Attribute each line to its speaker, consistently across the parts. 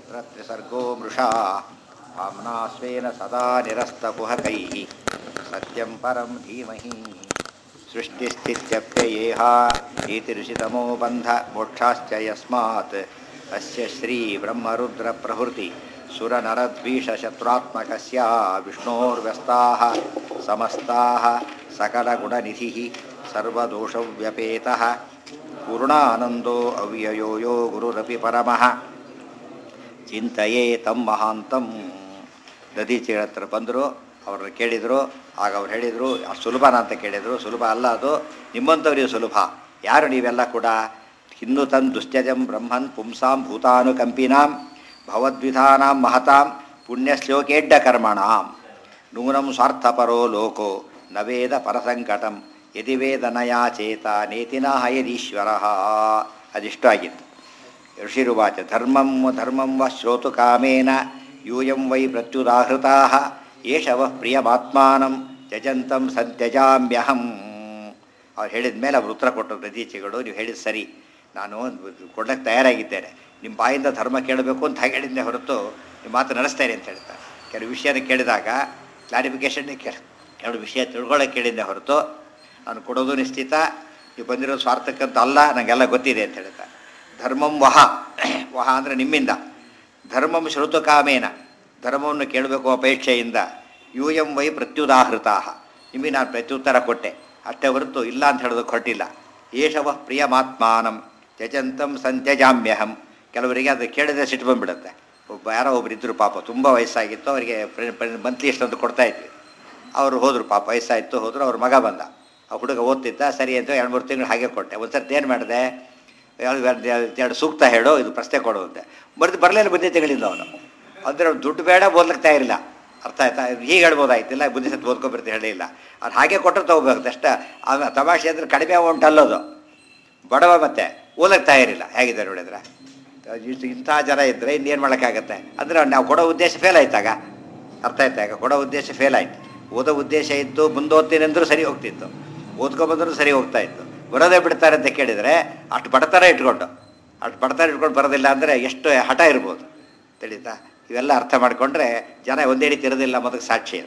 Speaker 1: यत्र त्रिसर्गो मृषा भाम्ना स्वेन सदा निरस्तकुहकैः सत्यं परं धीमहि सृष्टिस्थित्यप्ययेह नीतिऋषितमो बन्ध मोक्षाश्च यस्मात् अस्य श्रीब्रह्मरुद्रप्रभृति सुरनरद्वीषशत्रुरात्मकस्य विष्णोर्व्यस्ताः समस्ताः सकलगुणनिधिः सर्वदोषव्यपेतः पूर्णानन्दो अव्ययो यो गुरुरपि परमः ಚಿಂತೆಯೇ ತಮ್ಮ ಮಹಾಂತಂ ದಧೀಚಿಗಳ ಹತ್ರ ಬಂದರು ಅವ್ರನ್ನ ಕೇಳಿದರು ಆಗ ಅವ್ರು ಹೇಳಿದರು ಅದು ಸುಲಭನ ಅಂತ ಕೇಳಿದರು ಸುಲಭ ಅಲ್ಲ ಅದು ನಿಮ್ಮಂಥವ್ರಿಗೆ ಸುಲಭ ಯಾರು ನೀವೆಲ್ಲ ಕೂಡ ಹಿಂದು ತನ್ ದುಶ್ಚಜಂ ಬ್ರಹ್ಮನ್ ಪುಂಸಾಂ ಭೂತಾನುಕಂಪಿನಾಂ ಭವದ್ವಿಧಾನಾಂ ಮಹತಾಂ ಪುಣ್ಯಶ್ಲೋಕೇಡ್ಡ ಕರ್ಮಣಾಂ ನೂನಂ ಸ್ವಾರ್ಥಪರೋ ಲೋಕೋ ನ ವೇದ ಪರಸಂಕಟಂ ಯದಿ ವೇದನಯಾ ಚೇತ ನೇತಿನ ಹಯದೀಶ್ವರ ಅದಿಷ್ಟು ಆಗಿತ್ತು ಋಷಿರುವಾಚ ಧರ್ಮಂ ಧರ್ಮಂ ವ ಶ್ರೋತು ಕಾಮೇನ ಯೂಯಂ ವೈ ಪ್ರತ್ಯುದಾಹೃತಾ ಏಷ ವಃ ಪ್ರಿಯಮಾತ್ಮಾನಂ ತ್ಯಜಂತಂ ಸತ್ಯಜಾಮ್ಯಹಂ ಅವ್ರು ಹೇಳಿದ ಮೇಲೆ ಅವ್ರು ಉತ್ತರ ಕೊಟ್ಟರು ನದೀಚಿಗಳು ನೀವು ಹೇಳಿದ ಸರಿ ನಾನು ಕೊಡಕ್ಕೆ ತಯಾರಾಗಿದ್ದೇನೆ ನಿಮ್ಮ ಬಾಯಿಂದ ಧರ್ಮ ಕೇಳಬೇಕು ಅಂತ ಹಾಗೆ ಹೇಳಿದ್ದೆ ಹೊರತು ನಿಮ್ಮ ಮಾತು ನಡೆಸ್ತೇನೆ ಅಂತ ಹೇಳ್ತಾರೆ ಕೆಲವು ವಿಷಯನ ಕೇಳಿದಾಗ ಕ್ಲಾರಿಫಿಕೇಷನ್ನೇ ಕೇಳಿ ಕೆಲವು ವಿಷಯ ತಿಳ್ಕೊಳ್ಳೋಕೆ ಕೇಳಿದ್ದೆ ಹೊರತು ನಾನು ಕೊಡೋದು ನಿಶ್ಚಿತ ನೀವು ಬಂದಿರೋ ಸ್ವಾರ್ಥಕ್ಕಂತ ಅಲ್ಲ ನನಗೆಲ್ಲ ಗೊತ್ತಿದೆ ಅಂತ ಹೇಳ್ತಾರೆ ಧರ್ಮಂ ವಹ ವಹ ಅಂದರೆ ನಿಮ್ಮಿಂದ ಧರ್ಮಂ ಶ್ರುತು ಕಾಮೇನ ಧರ್ಮವನ್ನು ಕೇಳಬೇಕು ಅಪೇಕ್ಷೆಯಿಂದ ಯು ಎಂ ವೈ ಪ್ರತ್ಯುದಾಹೃತಾ ನಿಮಗೆ ನಾನು ಪ್ರತ್ಯುತ್ತರ ಕೊಟ್ಟೆ ಅಷ್ಟೇ ಹೊರತು ಇಲ್ಲ ಅಂತ ಹೇಳೋದಕ್ಕೆ ಹೊರಟಿಲ್ಲ ಏಷವ ಪ್ರಿಯಮಾತ್ಮಾನಂ ತ್ಯಜಂತಂ ಸಂತ್ಯಜಾಮ್ಯಹಂ ಕೆಲವರಿಗೆ ಅದು ಕೇಳಿದ್ರೆ ಸಿಟ್ಟು ಬಂದ್ಬಿಡುತ್ತೆ ಒಬ್ಬ ಯಾರೋ ಒಬ್ರು ಇದ್ದರು ಪಾಪ ತುಂಬ ವಯಸ್ಸಾಗಿತ್ತು ಅವರಿಗೆ ಮಂತ್ಲಿ ಎಷ್ಟೊಂದು ಕೊಡ್ತಾ ಇದ್ವಿ ಅವರು ಹೋದರು ಪಾಪ ವಯಸ್ಸಾಯಿತು ಹೋದರು ಅವ್ರ ಮಗ ಬಂದ ಆ ಹುಡುಗ ಓದ್ತಿದ್ದ ಸರಿ ಅಂತ ಎರಡು ಮೂರು ತಿಂಗಳು ಹಾಗೆ ಕೊಟ್ಟೆ ಒಂದು ಸರ್ತಿ ಏನು ಮಾಡಿದೆ ಎರಡು ಸೂಕ್ತ ಹೇಳು ಇದು ಪ್ರಶ್ನೆ ಕೊಡು ಅಂತೆ ಬರೆದು ಬರಲಿಲ್ಲ ಬುದ್ಧಿ ತಿಂಗಳಿಂದ ಅವನು ಅಂದರೆ ಅವ್ನು ದುಡ್ಡು ಬೇಡ ಓದ್ಲಿಕ್ಕೆ ತಯಾರಿಲ್ಲ ಅರ್ಥ ಆಯ್ತಾ ಹೀಗೆ ಹೇಳ್ಬೋದಾಯ್ತಿಲ್ಲ ಬುದ್ಧಿ ಸತ್ತು ಓದ್ಕೊಬರ್ತಿ ಹೇಳಿಲ್ಲ ಅವ್ರು ಹಾಗೆ ಕೊಟ್ಟರೆ ತೊಗೋಬೇಕು ಅಷ್ಟೇ ಆಮೇಲೆ ತಮಾಷೆ ಅಂದರೆ ಕಡಿಮೆ ಅಮೌಂಟ್ ಅಲ್ಲೋದು ಬಡವ ಮತ್ತೆ ಓದಕ್ಕೆ ತಯಾರಿಲ್ಲ ಹೇಗಿದೆ ನೋಡಿದ್ರೆ ಇಷ್ಟು ಇಂಥ ಜನ ಇದ್ದರೆ ಇನ್ನೇನು ಮಾಡೋಕ್ಕಾಗತ್ತೆ ಅಂದರೆ ನಾವು ಕೊಡೋ ಉದ್ದೇಶ ಫೇಲ್ ಆಯ್ತಾಗ ಅರ್ಥ ಆಯ್ತಾ ಈಗ ಕೊಡೋ ಉದ್ದೇಶ ಫೇಲ್ ಆಯ್ತು ಓದೋ ಉದ್ದೇಶ ಇತ್ತು ಮುಂದೆ ಓದ್ತೀನಿ ಅಂದರೂ ಸರಿ ಹೋಗ್ತಿತ್ತು ಓದ್ಕೊಬಂದ್ರೂ ಸರಿ ಹೋಗ್ತಾ ಇತ್ತು ಬರೋದೇ ಬಿಡ್ತಾರೆ ಅಂತ ಕೇಳಿದರೆ ಅಷ್ಟು ಬಡತನ ಇಟ್ಕೊಂಡು ಅಷ್ಟು ಬಡತನ ಇಟ್ಕೊಂಡು ಬರೋದಿಲ್ಲ ಅಂದರೆ ಎಷ್ಟು ಹಠ ಇರ್ಬೋದು ತಿಳಿತಾ ಇವೆಲ್ಲ ಅರ್ಥ ಮಾಡಿಕೊಂಡ್ರೆ ಜನ ಒಂದೇ ರೀತಿ ಇರೋದಿಲ್ಲ ಮೊದಲು ಸಾಕ್ಷಿ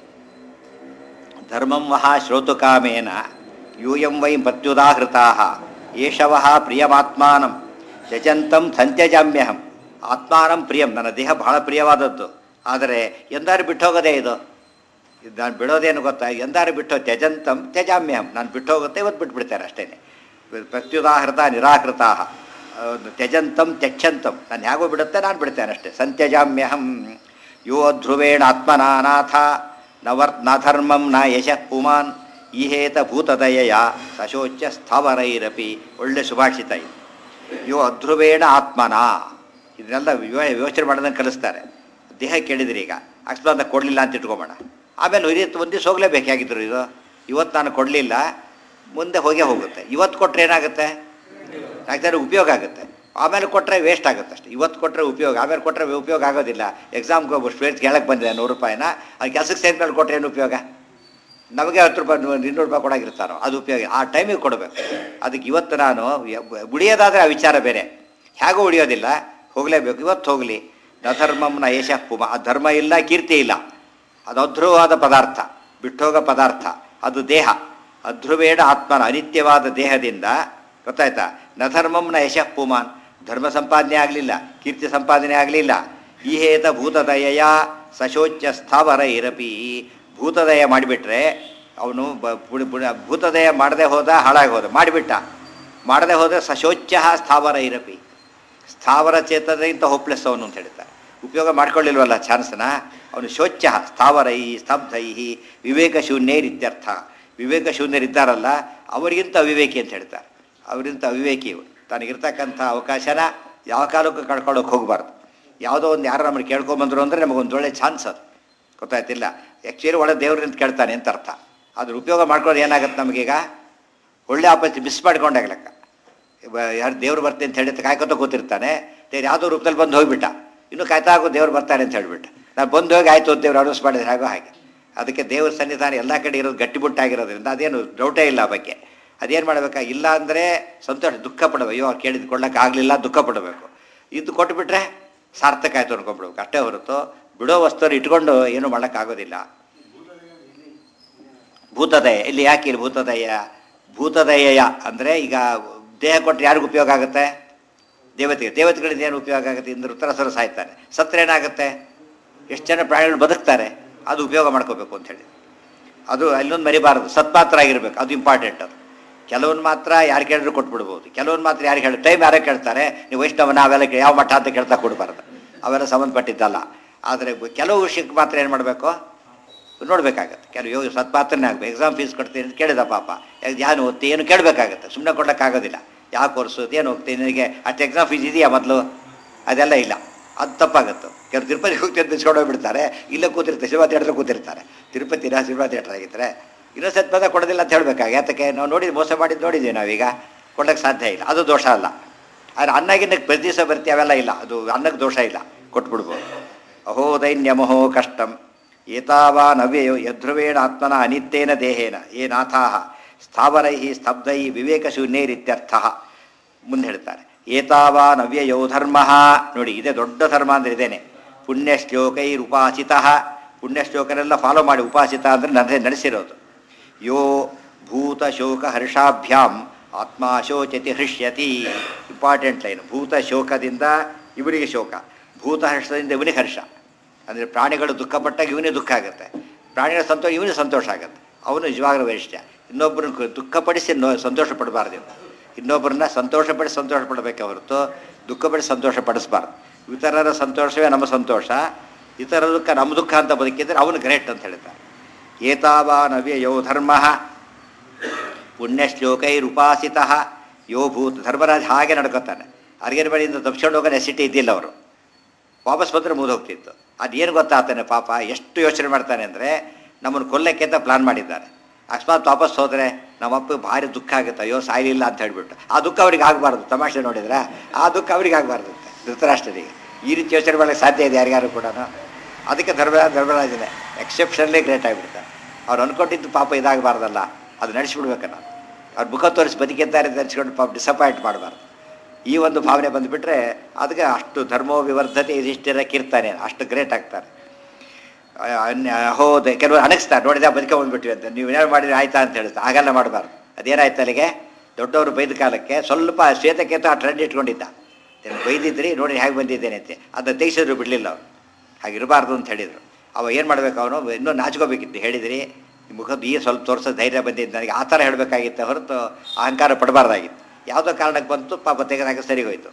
Speaker 1: ಧರ್ಮಂ ವಹ ಶ್ರೋತುಕಾಮೇನ ಯೂಯಂ ವೈ ಮತ್ಯುದಾಹೃತಾ ಏಷವಃ ಪ್ರಿಯಮಾತ್ಮಾನಂ ತ್ಯಜಂತಂ ಸಂತ್ಯಜಾಮ್ಯಹಂ ಆತ್ಮಾನಂ ಪ್ರಿಯಂ ನನ್ನ ದೇಹ ಬಹಳ ಪ್ರಿಯವಾದದ್ದು ಆದರೆ ಎಂದಾರು ಬಿಟ್ಟು ಹೋಗೋದೇ ಇದು ಇದು ನಾನು ಬಿಡೋದೇನು ಗೊತ್ತಾ ಎಂದಾರು ಬಿಟ್ಟು ತ್ಯಜಂತಂ ತ್ಯಜಾಮ್ಯಹಂ ನಾನು ಬಿಟ್ಟು ಹೋಗುತ್ತೆ ಇವತ್ತು ಬಿಟ್ಬಿಡ್ತಾರೆ ಅಷ್ಟೇ ಪ್ರತ್ಯುದಾಹೃತ ನಿರಾಕೃತಾ ತ್ಯಜಂತಂ ತ್ಯಕ್ಷಂತಂ ನಾನು ಹೇಗೋ ಬಿಡುತ್ತೆ ನಾನು ಬಿಡ್ತೇನೆ ಅಷ್ಟೇ ಸಂತ್ಯಜಾಮ್ಯಹಂ ಯೋ ಧ್ರುವೇಣ ಆತ್ಮನಾನಾಥ ನವರ್ ನ ಧರ್ಮಂ ನ ಯಶಃ ಪುಮಾನ್ ಈಹೇತ ಭೂತದಯ ಸಶೋಚ್ಯ ಸ್ಥಾವರೈರಪಿ ಒಳ್ಳೆ ಸುಭಾಷಿತ ಇದು ಯೋ ಅಧ್ರುವೇಣ ಆತ್ಮನ ಇದನ್ನೆಲ್ಲ ಯೋಚನೆ ಮಾಡೋದನ್ನು ಕಲಿಸ್ತಾರೆ ದೇಹ ಕೇಳಿದ್ರಿ ಈಗ ಅಕಸ್ಮಾತ್ ಕೊಡಲಿಲ್ಲ ಅಂತ ಇಟ್ಕೊಂಬೋಣ ಆಮೇಲೆ ಹಿರಿಯತ್ತು ಒಂದು ದಿವಸ ಹೋಗಲೇಬೇಕಾಗಿದ್ರು ಇದು ಇವತ್ತು ನಾನು ಕೊಡಲಿಲ್ಲ ಮುಂದೆ ಹೋಗೇ ಹೋಗುತ್ತೆ ಇವತ್ತು ಕೊಟ್ಟರೆ ಏನಾಗುತ್ತೆ ಯಾಕಂದರೆ ಉಪಯೋಗ ಆಗುತ್ತೆ ಆಮೇಲೆ ಕೊಟ್ಟರೆ ವೇಸ್ಟ್ ಆಗುತ್ತೆ ಅಷ್ಟೇ ಇವತ್ತು ಕೊಟ್ಟರೆ ಉಪಯೋಗ ಆಮೇಲೆ ಕೊಟ್ಟರೆ ಉಪಯೋಗ ಆಗೋದಿಲ್ಲ ಎಕ್ಸಾಮ್ಗೆ ಒಬ್ಬ ಸ್ಟೂಡೆಂಟ್ ಕೇಳಕ್ಕೆ ಬಂದಿದೆ ನೂರು ರೂಪಾಯಿನ ಅದು ಕೆಲಸಕ್ಕೆ ಸೇರಿದ್ಮೇಲೆ ಕೊಟ್ಟರೆ ಏನು ಉಪಯೋಗ ನಮಗೆ ಹತ್ತು ರೂಪಾಯಿ ಇನ್ನೂರು ರೂಪಾಯಿ ಕೊಡಾಗಿರ್ತಾರೋ ಅದು ಉಪಯೋಗ ಆ ಟೈಮಿಗೆ ಕೊಡಬೇಕು ಅದಕ್ಕೆ ಇವತ್ತು ನಾನು ಉಳಿಯೋದಾದರೆ ಆ ವಿಚಾರ ಬೇರೆ ಹೇಗೂ ಉಳಿಯೋದಿಲ್ಲ ಹೋಗಲೇಬೇಕು ಇವತ್ತು ಹೋಗಲಿ ನಧರ್ಮಂನ ಯಶಃ ಪುಮ ಆ ಧರ್ಮ ಇಲ್ಲ ಕೀರ್ತಿ ಇಲ್ಲ ಅದು ಅಧ್ರುವವಾದ ಪದಾರ್ಥ ಬಿಟ್ಟೋಗೋ ಪದಾರ್ಥ ಅದು ದೇಹ ಅಧ್ರುವೇಣ ಆತ್ಮನ ಅನಿತ್ಯವಾದ ದೇಹದಿಂದ ಗೊತ್ತಾಯ್ತಾ ನಧರ್ಮಂನ ಯಶಃ ಪುಮಾನ್ ಧರ್ಮ ಸಂಪಾದನೆ ಆಗಲಿಲ್ಲ ಕೀರ್ತಿ ಸಂಪಾದನೆ ಆಗಲಿಲ್ಲ ಈಹೇತ ಭೂತದಯ ಸಶೋಚ್ಯ ಸ್ಥಾವರ ಇರಪಿ ಭೂತದಯ ಮಾಡಿಬಿಟ್ರೆ ಅವನು ಭೂತದಯ ಮಾಡದೆ ಹೋದ ಹಾಳಾಗಿ ಹೋದ ಮಾಡಿಬಿಟ್ಟ ಮಾಡದೆ ಹೋದರೆ ಸಶೋಚ್ಯ ಸ್ಥಾವರ ಇರಪಿ ಸ್ಥಾವರ ಚೇತನದಿಂದ ಹೋಪ್ಲೆಸ್ ಅವನು ಅಂತ ಹೇಳ್ತಾರೆ ಉಪಯೋಗ ಮಾಡ್ಕೊಳ್ಳಿಲ್ವಲ್ಲ ಚಾನ್ಸ್ನ ಅವನು ಶೋಚ್ಯ ಸ್ಥಾವರೈ ಸ್ತಬ್ಧೈ ವಿವೇಕ ಶೂನ್ಯರಿತ್ಯರ್ಥ ವಿವೇಕ ಶೂನ್ಯರಿದ್ದಾರಲ್ಲ ಅವರಿಗಿಂತ ಅವಿವೇಕಿ ಅಂತ ಹೇಳ್ತಾರೆ ಅವರಿಗಿಂತ ಅವಿವೇಕಿ ಇವರು ತನಗಿರ್ತಕ್ಕಂಥ ಅವಕಾಶನ ಯಾವ ಕಾಲಕ್ಕೂ ಕಳ್ಕೊಳ್ಳೋಕೆ ಹೋಗಬಾರ್ದು ಯಾವುದೋ ಒಂದು ಯಾರು ನಮ್ಮನ್ನು ಕೇಳ್ಕೊಂಬಂದ್ರು ಅಂದರೆ ನಮಗೊಂದು ಒಳ್ಳೆ ಚಾನ್ಸ್ ಅದು ಗೊತ್ತಾಯ್ತಿಲ್ಲ ಆ್ಯಕ್ಚುಲಿ ಒಳ್ಳೆ ದೇವ್ರಿಂದ ಕೇಳ್ತಾನೆ ಅಂತ ಅರ್ಥ ಅದ್ರ ಉಪಯೋಗ ಮಾಡ್ಕೊಳ್ಳೋದು ಏನಾಗುತ್ತೆ ನಮಗೀಗ ಒಳ್ಳೆ ಆಪತ್ತಿ ಮಿಸ್ ಮಾಡ್ಕೊಂಡಾಗ ಲೆಕ್ಕ ಯಾರು ದೇವ್ರು ಬರ್ತೀನಿ ಅಂತ ಹೇಳಿ ಕಾಯ್ಕೊತ ಕೂತಿರ್ತಾನೆ ದೇವ್ರು ಯಾವುದೋ ರೂಪದಲ್ಲಿ ಬಂದು ಹೋಗಿಬಿಟ್ಟ ಇನ್ನು ಕಾಯ್ತಾ ಆಗೋ ದೇವ್ರು ಬರ್ತಾರೆ ಅಂತ ಹೇಳ್ಬಿಟ್ಟು ನಾನು ಬಂದು ಹೋಗಿ ಆಯಿತು ದೇವ್ರು ಅನೌನ್ಸ್ ಮಾಡಿದ್ರೆ ಹಾಗೋ ಹಾಗೆ ಅದಕ್ಕೆ ದೇವ್ರ ಸನ್ನಿಧಾನ ಎಲ್ಲ ಕಡೆ ಇರೋದು ಗಟ್ಟಿಮುಟ್ಟಾಗಿರೋದ್ರಿಂದ ಅದೇನು ಡೌಟೇ ಇಲ್ಲ ಆ ಬಗ್ಗೆ ಅದೇನು ಮಾಡಬೇಕಾ ಇಲ್ಲ ಅಂದರೆ ಸಂತೋಷ ದುಃಖ ಪಡಬೇಕು ಅಯ್ಯೋ ಅವ್ರು ಕೇಳಿದ್ದು ಕೊಡ್ಲಿಕ್ಕೆ ಆಗಲಿಲ್ಲ ದುಃಖ ಪಡಬೇಕು ಇದು ಕೊಟ್ಬಿಟ್ರೆ ಸಾರ್ಥಕ ಆಯ್ತು ಅನ್ಕೊಂಡ್ಬಿಡ್ಬೇಕು ಅಷ್ಟೇ ಹೊರತು ಬಿಡೋ ವಸ್ತುವನ್ನು ಇಟ್ಕೊಂಡು ಏನೂ ಮಾಡೋಕ್ಕಾಗೋದಿಲ್ಲ ಭೂತದಯ ಇಲ್ಲಿ ಯಾಕೆ ಇಲ್ಲಿ ಭೂತದಯ ಭೂತದಯ ಅಂದರೆ ಈಗ ದೇಹ ಕೊಟ್ಟರೆ ಯಾರಿಗೂ ಉಪಯೋಗ ಆಗುತ್ತೆ ದೇವತೆಗೆ ದೇವತೆಗಳಿಂದ ಏನು ಉಪಯೋಗ ಆಗುತ್ತೆ ಇಂದ್ರ ಉತ್ತರಸರ ಸಾಯ್ತಾನೆ ಸತ್ರ ಏನಾಗುತ್ತೆ ಎಷ್ಟು ಜನ ಪ್ರಾಣಿಗಳು ಬದುಕ್ತಾರೆ ಅದು ಉಪಯೋಗ ಮಾಡ್ಕೋಬೇಕು ಅಂತ ಹೇಳಿ ಅದು ಅಲ್ಲೊಂದು ಮರಿಬಾರದು ಸತ್ಪಾತ್ರ ಆಗಿರ್ಬೇಕು ಅದು ಇಂಪಾರ್ಟೆಂಟ್ ಅದು ಕೆಲವೊಂದು ಮಾತ್ರ ಯಾರು ಕೇಳಿದ್ರು ಕೊಟ್ಬಿಡ್ಬೋದು ಕೆಲವೊಂದು ಮಾತ್ರ ಯಾರು ಹೇಳಿ ಟೈಮ್ ಯಾರೋ ಕೇಳ್ತಾರೆ ನೀವು ವೈಷ್ಣವ ನಾವೆಲ್ಲ ಕೇ- ಯಾವ ಮಠ ಅಂತ ಕೇಳ್ತಾ ಕೊಡಬಾರ್ದು ಅವೆಲ್ಲ ಸಂಬಂಧಪಟ್ಟಿದ್ದಲ್ಲ ಆದರೆ ಕೆಲವು ವಿಷಯಕ್ಕೆ ಮಾತ್ರ ಏನು ಮಾಡಬೇಕು ನೋಡಬೇಕಾಗತ್ತೆ ಕೆಲವು ಯೋಗ ಸತ್ಪಾತ್ರನೇ ಆಗಬೇಕು ಎಕ್ಸಾಮ್ ಫೀಸ್ ಕೊಡ್ತೀನಿ ಅಂತ ಕೇಳಿದ ಪಾಪ ಯಾನು ಓದ್ತಿ ಏನು ಕೇಳಬೇಕಾಗತ್ತೆ ಸುಮ್ಮನೆ ಕೊಡೋಕ್ಕಾಗೋದಿಲ್ಲ ಯಾವ ಕೋರ್ಸು ಏನು ಹೋಗ್ತೀನಿ ನಿನಗೆ ಅಷ್ಟು ಎಕ್ಸಾಮ್ ಫೀಸ್ ಇದೆಯಾ ಮೊದಲು ಅದೆಲ್ಲ ಇಲ್ಲ ಅದು ತಪ್ಪಾಗುತ್ತೆ ಕೆಲವು ತಿರುಪತಿ ಹೋಗ್ತೀನಿ ಬಿಸ್ಕೊಂಡು ಹೋಗ್ಬಿಡ್ತಾರೆ ಇಲ್ಲೇ ಕೂತಿರ್ತಾರೆ ಸಿನಿಮಾ ಥಿಯೇಟ್ರ್ ಕೂತಿರ್ತಾರೆ ತಿರುಪತಿನ ಸಿನಿಮಾ ಥಿಯೇಟ್ರ್ ಆಗಿರ್ತಾರೆ ಇನ್ನೊಂದು ಬಂದ ಕೊಡೋದಿಲ್ಲ ಅಂತ ಹೇಳಬೇಕಾಗ ಯಾತಕ್ಕೆ ನಾವು ನೋಡಿ ಮೋಸ ಮಾಡಿದ್ದು ನೋಡಿದ್ದೀವಿ ನಾವೀಗ ಕೊಡೋಕ್ಕೆ ಸಾಧ್ಯ ಇಲ್ಲ ಅದು ದೋಷ ಅಲ್ಲ ಆದರೆ ಅನ್ನಗಿನ್ನಕ್ಕೆ ಪ್ರತಿ ದಿವಸ ಬರ್ತೀವಿ ಅವೆಲ್ಲ ಇಲ್ಲ ಅದು ಅನ್ನಕ್ಕೆ ದೋಷ ಇಲ್ಲ ಕೊಟ್ಬಿಡ್ಬೋದು ಅಹೋ ದೈನ್ಯಮಹೋ ಕಷ್ಟಂ ಏತಾವಾನ್ ಅವ್ಯಯೋ ಯಧ್ರುವೇಣ ಆತ್ಮನ ಅನಿತ್ಯೇನ ದೇಹೇನ ಏ ನಾಥಾಹ ಸ್ಥಾವರೈ ಸ್ತಬ್ಧೈ ವಿವೇಕಶೂನ್ಯೈರಿತ್ಯರ್ಥ ಮುಂದೆ ಹೇಳ್ತಾರೆ ಏತಾವಾನ್ ಅವ್ಯಯೋ ಧರ್ಮ ನೋಡಿ ಇದೇ ದೊಡ್ಡ ಧರ್ಮ ಅಂದ್ರೆ ಇದೇನೆ ಪುಣ್ಯಶ್ಲೋಕೈರುಪಾಸಿತ ಪುಣ್ಯಶ್ಲೋಕನೆಲ್ಲ ಫಾಲೋ ಮಾಡಿ ಉಪಾಸಿತ ಅಂದರೆ ನಡೆ ನಡೆಸಿರೋದು ಯೋ ಭೂತ ಶೋಕ ಹರ್ಷಾಭ್ಯಾಂ ಆತ್ಮ ಶೋಚತಿ ಹೃಷ್ಯತಿ ಇಂಪಾರ್ಟೆಂಟ್ ಲೈನ್ ಭೂತ ಶೋಕದಿಂದ ಇವನಿಗೆ ಶೋಕ ಭೂತ ಹರ್ಷದಿಂದ ಇವನಿಗೆ ಹರ್ಷ ಅಂದರೆ ಪ್ರಾಣಿಗಳು ದುಃಖಪಟ್ಟಾಗ ಇವನಿಗೆ ದುಃಖ ಆಗುತ್ತೆ ಪ್ರಾಣಿಗಳ ಸಂತೋಷ ಇವನಿಗೆ ಸಂತೋಷ ಆಗುತ್ತೆ ಅವನು ನಿಜವಾಗ್ಲೂ ವೈಷ್ಟ್ಯ ಇನ್ನೊಬ್ಬರನ್ನ ದುಃಖಪಡಿಸಿ ನೋ ಸಂತೋಷ ಪಡಬಾರ್ದು ಇವ್ನು. ಇನ್ನೊಬ್ಬರನ್ನ ಸಂತೋಷಪಡಿಸಿ ಸಂತೋಷ ಪಡಬೇಕೆ ಹೊರತು ದುಃಖಪಡಿಸಿ ಸಂತೋಷ ಪಡಿಸ್ಬಾರ್ದು ಇತರರ ಸಂತೋಷವೇ ನಮ್ಮ ಸಂತೋಷ ಇತರ ದುಃಖ ನಮ್ಮ ದುಃಖ ಅಂತ ಬದುಕಿದ್ರೆ ಅವನು ಗ್ರೇಟ್ ಅಂತ ಹೇಳ್ತಾರೆ ಏತಾವಾನವ್ಯಯೋ ಧರ್ಮ ಪುಣ್ಯಶ್ಲೋಕೈರುಪಾಸಿತ ಯೋ ಭೂತ ಧರ್ಮರಾಜ್ ಹಾಗೆ ನಡ್ಕೊತಾನೆ ಅರ್ಗೇರ್ ಬಳಿಯಿಂದ ತಪ್ಪಿಸ್ಕೊಂಡು ಹೋಗೋ ನೆಸಿಟಿ ಇದ್ದಿಲ್ಲ ಅವರು ವಾಪಸ್ ಬಂದರೆ ಮುಗಿದು ಹೋಗ್ತಿತ್ತು ಅದೇನು ಗೊತ್ತಾಗ್ತಾನೆ ಪಾಪ ಎಷ್ಟು ಯೋಚನೆ ಮಾಡ್ತಾನೆ ಅಂದರೆ ನಮ್ಮನ್ನು ಕೊಲ್ಲಕ್ಕೆ ಅಂತ ಪ್ಲಾನ್ ಮಾಡಿದ್ದಾರೆ ಅಕಸ್ಮಾತ್ ವಾಪಸ್ ಹೋದರೆ ನಮ್ಮಪ್ಪ ಭಾರಿ ದುಃಖ ಆಗುತ್ತೆ ಅಯ್ಯೋ ಸಾಯಲಿಲ್ಲ ಅಂತ ಹೇಳ್ಬಿಟ್ಟು ಆ ದುಃಖ ಅವ್ರಿಗೆ ಆಗಬಾರ್ದು ತಮಾಷೆ ನೋಡಿದ್ರೆ ಆ ದುಃಖ ಅವ್ರಿಗೆ ಆಗಬಾರ್ದು ಧೃತರಾಷ್ಟ್ರರಿಗೆ ಈ ರೀತಿ ಯೋಚನೆ ಮಾಡೋಕ್ಕೆ ಸಾಧ್ಯ ಇದೆ ಯಾರಿಗಾರು ಕೂಡ ಅದಕ್ಕೆ ಧರ್ಮ ಧರ್ಮರಾಜನೇ ಎಕ್ಸೆಪ್ಷನ್ಲೇ ಗ್ರೇಟ್ ಆಗಿಬಿಡ್ತಾರೆ ಅವ್ರು ಅನ್ಕೊಟ್ಟಿದ್ದು ಪಾಪ ಇದಾಗಬಾರ್ದಲ್ಲ ಅದು ನಡೆಸಿಬಿಡ್ಬೇಕು ನಾವು ಅವ್ರು ಮುಖ ತೋರಿಸಿ ಬದುಕಿದ್ದಾರೆ ಧರಿಸ್ಕೊಂಡು ಪಾಪ ಡಿಸಪಾಯಿಂಟ್ ಮಾಡಬಾರ್ದು ಈ ಒಂದು ಭಾವನೆ ಬಂದುಬಿಟ್ರೆ ಅದಕ್ಕೆ ಅಷ್ಟು ಧರ್ಮೋ ವಿವರ್ಧತೆ ಇದಿಷ್ಟೆಲ್ಲ ಕಿರ್ತಾನೆ ಅಷ್ಟು ಗ್ರೇಟ್ ಆಗ್ತಾರೆ ಹೌದು ಕೆಲವರು ಅನಗಿಸ್ತಾರೆ ನೋಡಿದ ಬದುಕೆ ಬಂದ್ಬಿಟ್ವಿ ಅಂತ ನೀವು ಏನಾರು ಮಾಡಿದ್ರೆ ಆಯ್ತಾ ಅಂತ ಹೇಳ್ತಾರೆ ಹಾಗೆಲ್ಲ ಮಾಡಬಾರ್ದು ಅದೇನಾಯ್ತು ಅಲ್ಲಿಗೆ ದೊಡ್ಡವರು ಬೈದ ಕಾಲಕ್ಕೆ ಸ್ವಲ್ಪ ಶ್ವೇತಕೇತ ಆ ಟ್ರೆಂಡ್ ಇಟ್ಕೊಂಡಿದ್ದ ನೀನು ಬೈದಿದ್ರಿ ನೋಡಿ ಹೇಗೆ ಬಂದಿದ್ದೇನೆ ಅಂತ ಅದನ್ನ ತೆಗಿಸಿದ್ರು ಬಿಡಲಿಲ್ಲ ಅವ್ರು ಹಾಗಿರಬಾರ್ದು ಅಂತ ಹೇಳಿದರು ಅವ ಏನು ಮಾಡಬೇಕು ಅವನು ಇನ್ನೂ ನಾಚ್ಕೋಬೇಕಿತ್ತು ಹೇಳಿದ್ರಿ ಈ ಮುಖದ ಈ ಸ್ವಲ್ಪ ತೋರಿಸೋ ಧೈರ್ಯ ಬಂದಿದ್ದು ನನಗೆ ಆ ಥರ ಹೇಳಬೇಕಾಗಿತ್ತು ಹೊರತು ಅಹಂಕಾರ ಪಡಬಾರ್ದಾಗಿತ್ತು ಯಾವುದೋ ಕಾರಣಕ್ಕೆ ಬಂತು ಪಾಪ ತೆಗೆದಾಗ ಸರಿ ಹೋಯಿತು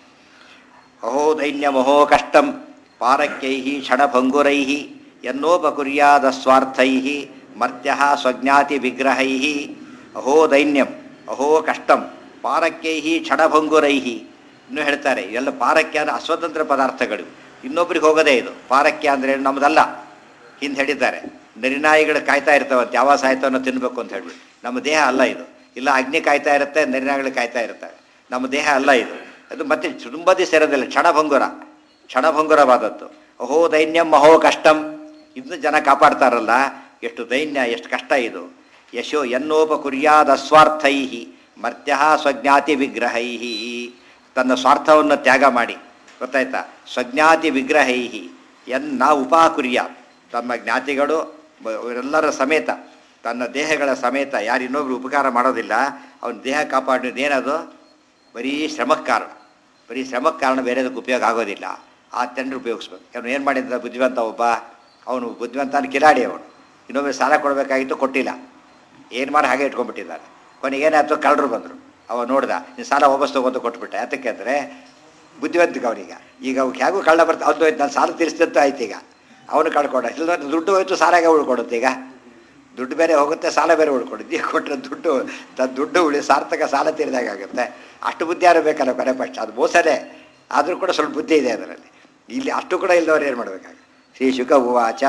Speaker 1: ಅಹೋ ದೈನ್ಯಮಹೋ ಕಷ್ಟಂ ಪಾರಕ್ಯೈ ಕ್ಷಣಭಂಗುರೈ ಎನ್ನೋಪಕುರ್ಯಾದ ಸ್ವಾರ್ಥೈ ಮರ್ತ್ಯ ಸ್ವಜ್ಞಾತಿ ವಿಗ್ರಹೈ ಅಹೋ ದೈನ್ಯಂ ಅಹೋ ಕಷ್ಟಂ ಪಾರಕ್ಯೈ ಕ್ಷಣಭಂಗುರೈ ಇನ್ನೂ ಹೇಳ್ತಾರೆ ಎಲ್ಲ ಪಾರಕ್ಯ ಅಂದರೆ ಅಸ್ವತಂತ್ರ ಪದಾರ್ಥಗಳು ಇನ್ನೊಬ್ರಿಗೆ ಹೋಗೋದೇ ಇದು ಪಾರಕ್ಯ ಅಂದರೆ ನಮ್ಮದಲ್ಲ ಹಿಂದೆ ಹೇಳಿದ್ದಾರೆ ನರಿನಾಯಿಗಳು ಕಾಯ್ತಾ ಇರ್ತಾವಂತೆ ಯಾವ ಸಾಯ್ತಾವನ್ನೋ ತಿನ್ನಬೇಕು ಅಂತ ಹೇಳ್ಬಿಟ್ಟು ನಮ್ಮ ದೇಹ ಅಲ್ಲ ಇದು ಇಲ್ಲ ಅಗ್ನಿ ಕಾಯ್ತಾ ಇರುತ್ತೆ ನರಿನಾಯಿಗಳು ಕಾಯ್ತಾ ಇರ್ತವೆ ನಮ್ಮ ದೇಹ ಅಲ್ಲ ಇದು ಅದು ಮತ್ತೆ ತುಂಬ ದಿವಸ ಇರೋದಿಲ್ಲ ಕ್ಷಣಭಂಗುರ ಕ್ಷಣಭಂಗುರವಾದದ್ದು ಅಹೋ ದೈನ್ಯಂ ಅಹೋ ಕಷ್ಟಂ ಇದನ್ನು ಜನ ಕಾಪಾಡ್ತಾರಲ್ಲ ಎಷ್ಟು ದೈನ್ಯ ಎಷ್ಟು ಕಷ್ಟ ಇದು ಯಶೋ ಎನ್ನೋಪಕುರ್ಯಾದ ಅಸ್ವಾರ್ಥೈ ಮರ್ತ್ಯ ಸ್ವಜ್ಞಾತಿ ವಿಗ್ರಹೈ ತನ್ನ ಸ್ವಾರ್ಥವನ್ನು ತ್ಯಾಗ ಮಾಡಿ ಗೊತ್ತಾಯ್ತಾ ಸ್ವಜ್ಞಾತಿ ವಿಗ್ರಹೈ ಎನ್ನ ಉಪಾಕುರ್ಯ ತಮ್ಮ ಜ್ಞಾತಿಗಳು ಬ- ಇವರೆಲ್ಲರ ಸಮೇತ ತನ್ನ ದೇಹಗಳ ಸಮೇತ ಯಾರು ಇನ್ನೊಬ್ರು ಉಪಕಾರ ಮಾಡೋದಿಲ್ಲ ಅವನ ದೇಹ ಕಾಪಾಡೋದು ಏನದು ಬರೀ ಶ್ರಮಕ್ಕೆ ಕಾರಣ ಬರೀ ಶ್ರಮಕ್ಕೆ ಕಾರಣ ಬೇರೆದಕ್ಕೆ ಉಪಯೋಗ ಆಗೋದಿಲ್ಲ ಆ ತಂಡ್ರು ಉಪಯೋಗಿಸ್ಬೇಕು ಅವನು ಏನು ಮಾಡಿದ ಬುದ್ಧಿವಂತ ಒಬ್ಬ ಅವನು ಬುದ್ಧಿವಂತ ಅಂದ್ರೆ ಕಿಲಾಡಿ ಅವನು ಇನ್ನೊಬ್ಬರು ಸಾಲ ಕೊಡಬೇಕಾಗಿತ್ತು ಕೊಟ್ಟಿಲ್ಲ ಏನು ಮಾಡಿ ಹಾಗೆ ಇಟ್ಕೊಂಡ್ಬಿಟ್ಟಿದ್ದಾರೆ ಕೊನೆಗೆ ಏನಾಯ್ತು ಕಳ್ಳರು ಬಂದರು ಅವ ನೋಡ್ದ ನೀನು ಸಾಲ ವಾಪಸ್ ತಗೊಂಡು ಕೊಟ್ಬಿಟ್ಟೆ ಯಾತಕ್ಕೆ ಅಂದರೆ ಬುದ್ಧಿವಂತಿಗೆ ಅವನಿಗೆ ಈಗ ಅವ್ಕೆ ಹೇಗೂ ಕಳ್ಳ ಬರ್ತಾ ಅದು ಹೋಯ್ತು ನಾನು ಸಾಲ ತೀರಿಸ್ತಂತೂ ಆಯ್ತು ಈಗ ಅವನು ಕಳ್ಕೊಂಡ ಇಲ್ಲ ದುಡ್ಡು ಹೋಯ್ತು ಸಾಲಾಗೆ ಉಳ್ಕೊಡುತ್ತೆ ಈಗ ದುಡ್ಡು ಬೇರೆ ಹೋಗುತ್ತೆ ಸಾಲ ಬೇರೆ ಉಳ್ಕೊಡುತ್ತೆ ಈಗ ಕೊಟ್ಟರೆ ದುಡ್ಡು ತ ದುಡ್ಡು ಉಳಿ ಸಾರ್ಥಕ ಸಾಲ ತೀರಿದಾಗುತ್ತೆ ಅಷ್ಟು ಬುದ್ಧಿ ಯಾರು ಬೇಕಲ್ಲ ಕೊನೆ ಪಕ್ಷ ಅದು ಮೋಸನೇ ಆದರೂ ಕೂಡ ಸ್ವಲ್ಪ ಬುದ್ಧಿ ಇದೆ ಅದರಲ್ಲಿ ಇಲ್ಲಿ ಅಷ್ಟು ಕೂಡ ಇಲ್ಲದವ್ರು ಏನು ಮಾಡಬೇಕಾಗ ಶ್ರೀ ಶುಕ ಉವಾಚ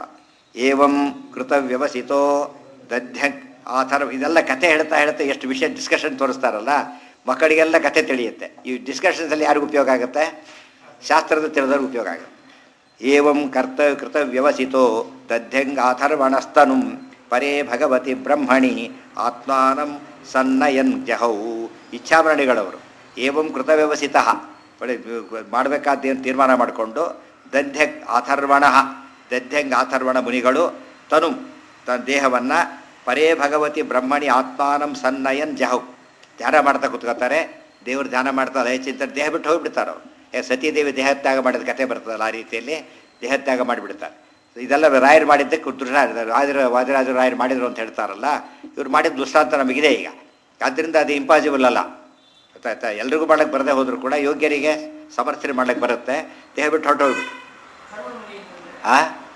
Speaker 1: ಏವಂ ಕೃತ ವ್ಯವಸಿತೋ ದಧ್ಯ ಆ ಥರ ಇದೆಲ್ಲ ಕತೆ ಹೇಳ್ತಾ ಹೇಳ್ತಾ ಎಷ್ಟು ವಿಷಯ ಡಿಸ್ಕಷನ್ ತೋರಿಸ್ತಾರಲ್ಲ ಮಕ್ಕಳಿಗೆಲ್ಲ ಕತೆ ತಿಳಿಯುತ್ತೆ ಈ ಡಿಸ್ಕಷನ್ಸಲ್ಲಿ ಯಾರಿಗೂ ಉಪಯೋಗ ಆಗುತ್ತೆ ಶಾಸ್ತ್ರದ ತಿಳಿದವ್ರಿಗೆ ಉಪಯೋಗ ಆಗುತ್ತೆ ಏವಂ ಕರ್ತ ಕೃತ ವ್ಯವಸಿತೋ ದಧ್ಯಂಗಾಥರ್ವಣಸ್ತನು ಪರೇ ಭಗವತಿ ಬ್ರಹ್ಮಣಿ ಆತ್ಮಾನಂ ಸನ್ನಯನ್ ಜಹೌ ಇಚ್ಛಾಮರಣಿಗಳವರು ಏವಂ ಕೃತ ವ್ಯವಸಿತ ಒಳ್ಳೆ ಮಾಡಬೇಕಾದ ಏನು ತೀರ್ಮಾನ ಮಾಡಿಕೊಂಡು ದಧ್ಯ್ ಅಥರ್ವಣ ದಧ್ಯಂಗ್ ಅಥರ್ವಣ ಮುನಿಗಳು ತನು ತನ್ನ ದೇಹವನ್ನು ಪರೇ ಭಗವತಿ ಬ್ರಹ್ಮಣಿ ಆತ್ಮಾನಂ ಸನ್ನಯನ್ ಜಹು ಧ್ಯಾನ ಮಾಡ್ತಾ ಕೂತ್ಕೋತಾರೆ ದೇವ್ರು ಧ್ಯಾನ ಮಾಡ್ತಾ ಲಯ ಚಿಂತನೆ ದೇಹ ಬಿಟ್ಟು ಹೋಗ್ಬಿಡ್ತಾರೆ ಅವರು ಏ ಸತೀದೇವಿ ದೇಹತ್ಯಾಗ ಮಾಡಿದ ಕಥೆ ಬರ್ತದಲ್ಲ ಆ ರೀತಿಯಲ್ಲಿ ದೇಹತ್ಯಾಗ ಮಾಡಿಬಿಡ್ತಾರೆ ಇದೆಲ್ಲ ರಾಯರು ಮಾಡಿದ್ದಕ್ಕೆ ದುಷ್ಟ ವಾದಿರ ವಾದಿರಾಜರು ರಾಯರು ಮಾಡಿದ್ರು ಅಂತ ಹೇಳ್ತಾರಲ್ಲ ಇವ್ರು ಮಾಡಿದ ದುಷ್ಟಾಂತ ನಮಗಿದೆ ಈಗ ಆದ್ದರಿಂದ ಅದು ಇಂಪಾಸಿಬಲ್ ಅಲ್ಲ ಗೊತ್ತಾಯ್ತಾ ಎಲ್ರಿಗೂ ಮಾಡಕ್ಕೆ ಬರದೇ ಹೋದ್ರು ಕೂಡ ಯೋಗ್ಯರಿಗೆ ಸಮರ್ಥನೆ ಮಾಡ್ಲಿಕ್ಕೆ ಬರುತ್ತೆ ದೇಹ ಬಿಟ್ಟು ಹೊರಟೋಗ್ಬಿಟ್ಟು ಆ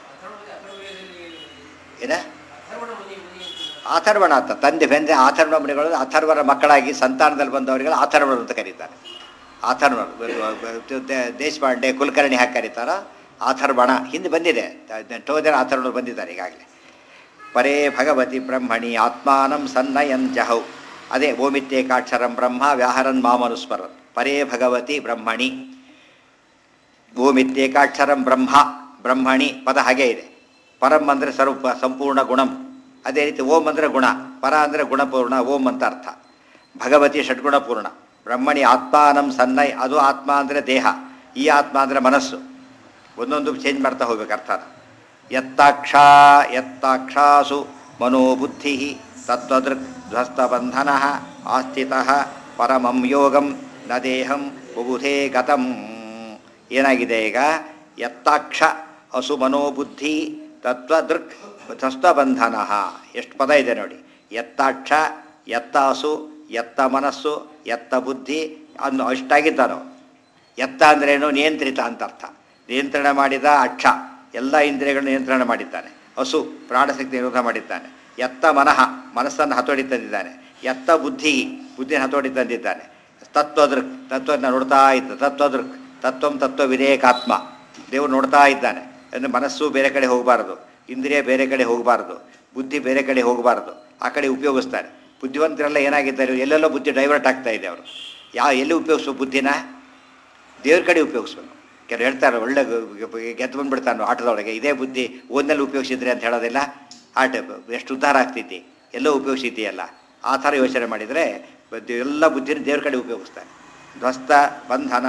Speaker 1: ಏನ ಅಥರ್ವಣ ಅಂತ ತಂದೆ ಬೆಂದೆ ಅಥರ್ವಣ ಮುನಿಗಳು ಅಥರ್ವರ ಮಕ್ಕಳಾಗಿ ಸಂತಾನದಲ್ಲಿ ಬಂದವರಿಗೆಲ್ಲ ಅಥರ್ವಣರು ಅಂತ ಕರೀತಾರೆ ಅಥರ್ವಣರು ದೇಶಪಾಂಡೆ ಕುಲಕರ್ಣಿ ಹಾಕಿ ಕರೀತಾರ ಅಥರ್ವಣ ಹಿಂದೆ ಬಂದಿದೆ ಎಷ್ಟೋ ಜನ ಅಥರ್ವಣರು ಬಂದಿದ್ದಾರೆ ಈಗಾಗಲೇ ಪರೇ ಭಗವತಿ ಬ್ರಹ್ಮಣಿ ಆತ್ಮಾನಂ ಸನ್ನಯನ್ ಜಹೌ ಅದೇ ಓಮಿತ್ಯೇಕಾಕ್ಷರಂ ಬ್ರಹ್ಮ ವ್ಯಾಹರನ್ ಮಾಮನುಸ್ಮರನ್ ಪರೇ ಭಗವತಿ ಬ್ರಹ್ಮಣಿ ಓಮಿತ್ಯೇಕಾಕ್ಷರಂ ಬ್ರಹ್ಮ ಬ್ರಹ್ಮಣಿ ಪದ ಹಾಗೇ ಇದೆ ಪರಂ ಅಂದರೆ ಸ್ವರೂಪ ಸಂಪೂರ್ಣ ಗುಣಂ ಅದೇ ರೀತಿ ಓಂ ಅಂದರೆ ಗುಣ ಪರ ಅಂದರೆ ಗುಣಪೂರ್ಣ ಓಂ ಅಂತ ಅರ್ಥ ಭಗವತಿ ಷಡ್ಗುಣಪೂರ್ಣ ಬ್ರಹ್ಮಣಿ ಆತ್ಮಾನಂ ಸನ್ನಯ್ ಅದು ಆತ್ಮ ಅಂದರೆ ದೇಹ ಈ ಆತ್ಮ ಅಂದರೆ ಮನಸ್ಸು ಒಂದೊಂದು ಚೇಂಜ್ ಮಾಡ್ತಾ ಹೋಗ್ಬೇಕು ಅರ್ಥನ ಯತ್ತಾಕ್ಷಾ ಯತ್ತಾಕ್ಷಾಸು ಮನೋಬುದ್ಧಿ ತತ್ವದೃಕ್ ಧ್ವಸ್ತಬಂಧನ ಆಸ್ಥಿತ ಪರಮಂ ಯೋಗಂ ನ ದೇಹಂ ಬುಬುಧೇ ಗತಂ ಏನಾಗಿದೆ ಈಗ ಯತ್ತಾಕ್ಷ ಹಸು ಮನೋಬುದ್ಧಿ ತತ್ವದೃಕ್ ಧ್ವಸ್ತಬಂಧನ ಎಷ್ಟು ಪದ ಇದೆ ನೋಡಿ ಎತ್ತಾಕ್ಷ ಎತ್ತ ಹಸು ಎತ್ತ ಮನಸ್ಸು ಎತ್ತ ಬುದ್ಧಿ ಅನ್ನು ಅಷ್ಟಾಗಿದ್ದಾನೋ ಎತ್ತ ಅಂದ್ರೇನು ನಿಯಂತ್ರಿತ ಅಂತ ಅರ್ಥ ನಿಯಂತ್ರಣ ಮಾಡಿದ ಅಕ್ಷ ಎಲ್ಲ ಇಂದ್ರಿಯಗಳನ್ನು ನಿಯಂತ್ರಣ ಮಾಡಿದ್ದಾನೆ ಹಸು ಪ್ರಾಣಶಕ್ತಿ ನಿರೋಧ ಮಾಡಿದ್ದಾನೆ ಎತ್ತ ಮನಃ ಮನಸ್ಸನ್ನು ಹತೋಟಿ ತಂದಿದ್ದಾನೆ ಎತ್ತ ಬುದ್ಧಿ ಬುದ್ಧಿನ ಹತೋಟಿ ತಂದಿದ್ದಾನೆ ತತ್ವದೃಕ್ ತತ್ವನ ನೋಡ್ತಾ ಇದ್ದ ತತ್ವದೃಕ್ ತತ್ವಂ ತತ್ವ ವಿಧೇಯಕಾತ್ಮ ದೇವರು ನೋಡ್ತಾ ಇದ್ದಾನೆ ಅಂದರೆ ಮನಸ್ಸು ಬೇರೆ ಕಡೆ ಹೋಗಬಾರದು ಇಂದ್ರಿಯ ಬೇರೆ ಕಡೆ ಹೋಗಬಾರದು ಬುದ್ಧಿ ಬೇರೆ ಕಡೆ ಹೋಗಬಾರದು ಆ ಕಡೆ ಉಪಯೋಗಿಸ್ತಾರೆ ಬುದ್ಧಿವಂತರೆಲ್ಲ ಏನಾಗಿದ್ದಾರೆ ಎಲ್ಲೆಲ್ಲೋ ಬುದ್ಧಿ ಡೈವರ್ಟ್ ಆಗ್ತಾ ಇದೆ ಅವರು ಯಾವ ಎಲ್ಲಿ ಉಪಯೋಗಿಸ್ಬೇಕು ಬುದ್ಧಿನ ದೇವ್ರ ಕಡೆ ಉಪಯೋಗಿಸ್ಬೇಕು ಕೆಲವು ಹೇಳ್ತಾರೆ ಒಳ್ಳೆ ಗೆದ್ದು ಬಂದ್ಬಿಡ್ತಾನೆ ಆಟದೊಳಗೆ ಇದೇ ಬುದ್ಧಿ ಓದ್ನಲ್ಲಿ ಉಪಯೋಗಿಸಿದ್ರೆ ಅಂತ ಹೇಳೋದಿಲ್ಲ ಆಟ ಎಷ್ಟು ಉದ್ಧಾರ ಆಗ್ತೈತಿ ಎಲ್ಲೋ ಉಪಯೋಗಿಸಿದೆಯಲ್ಲ ಆ ಥರ ಯೋಚನೆ ಮಾಡಿದರೆ ಎಲ್ಲ ಬುದ್ಧಿನ ದೇವ್ರ ಕಡೆ ಉಪಯೋಗಿಸ್ತಾನೆ ಧ್ವಸ್ತ ಬಂಧನ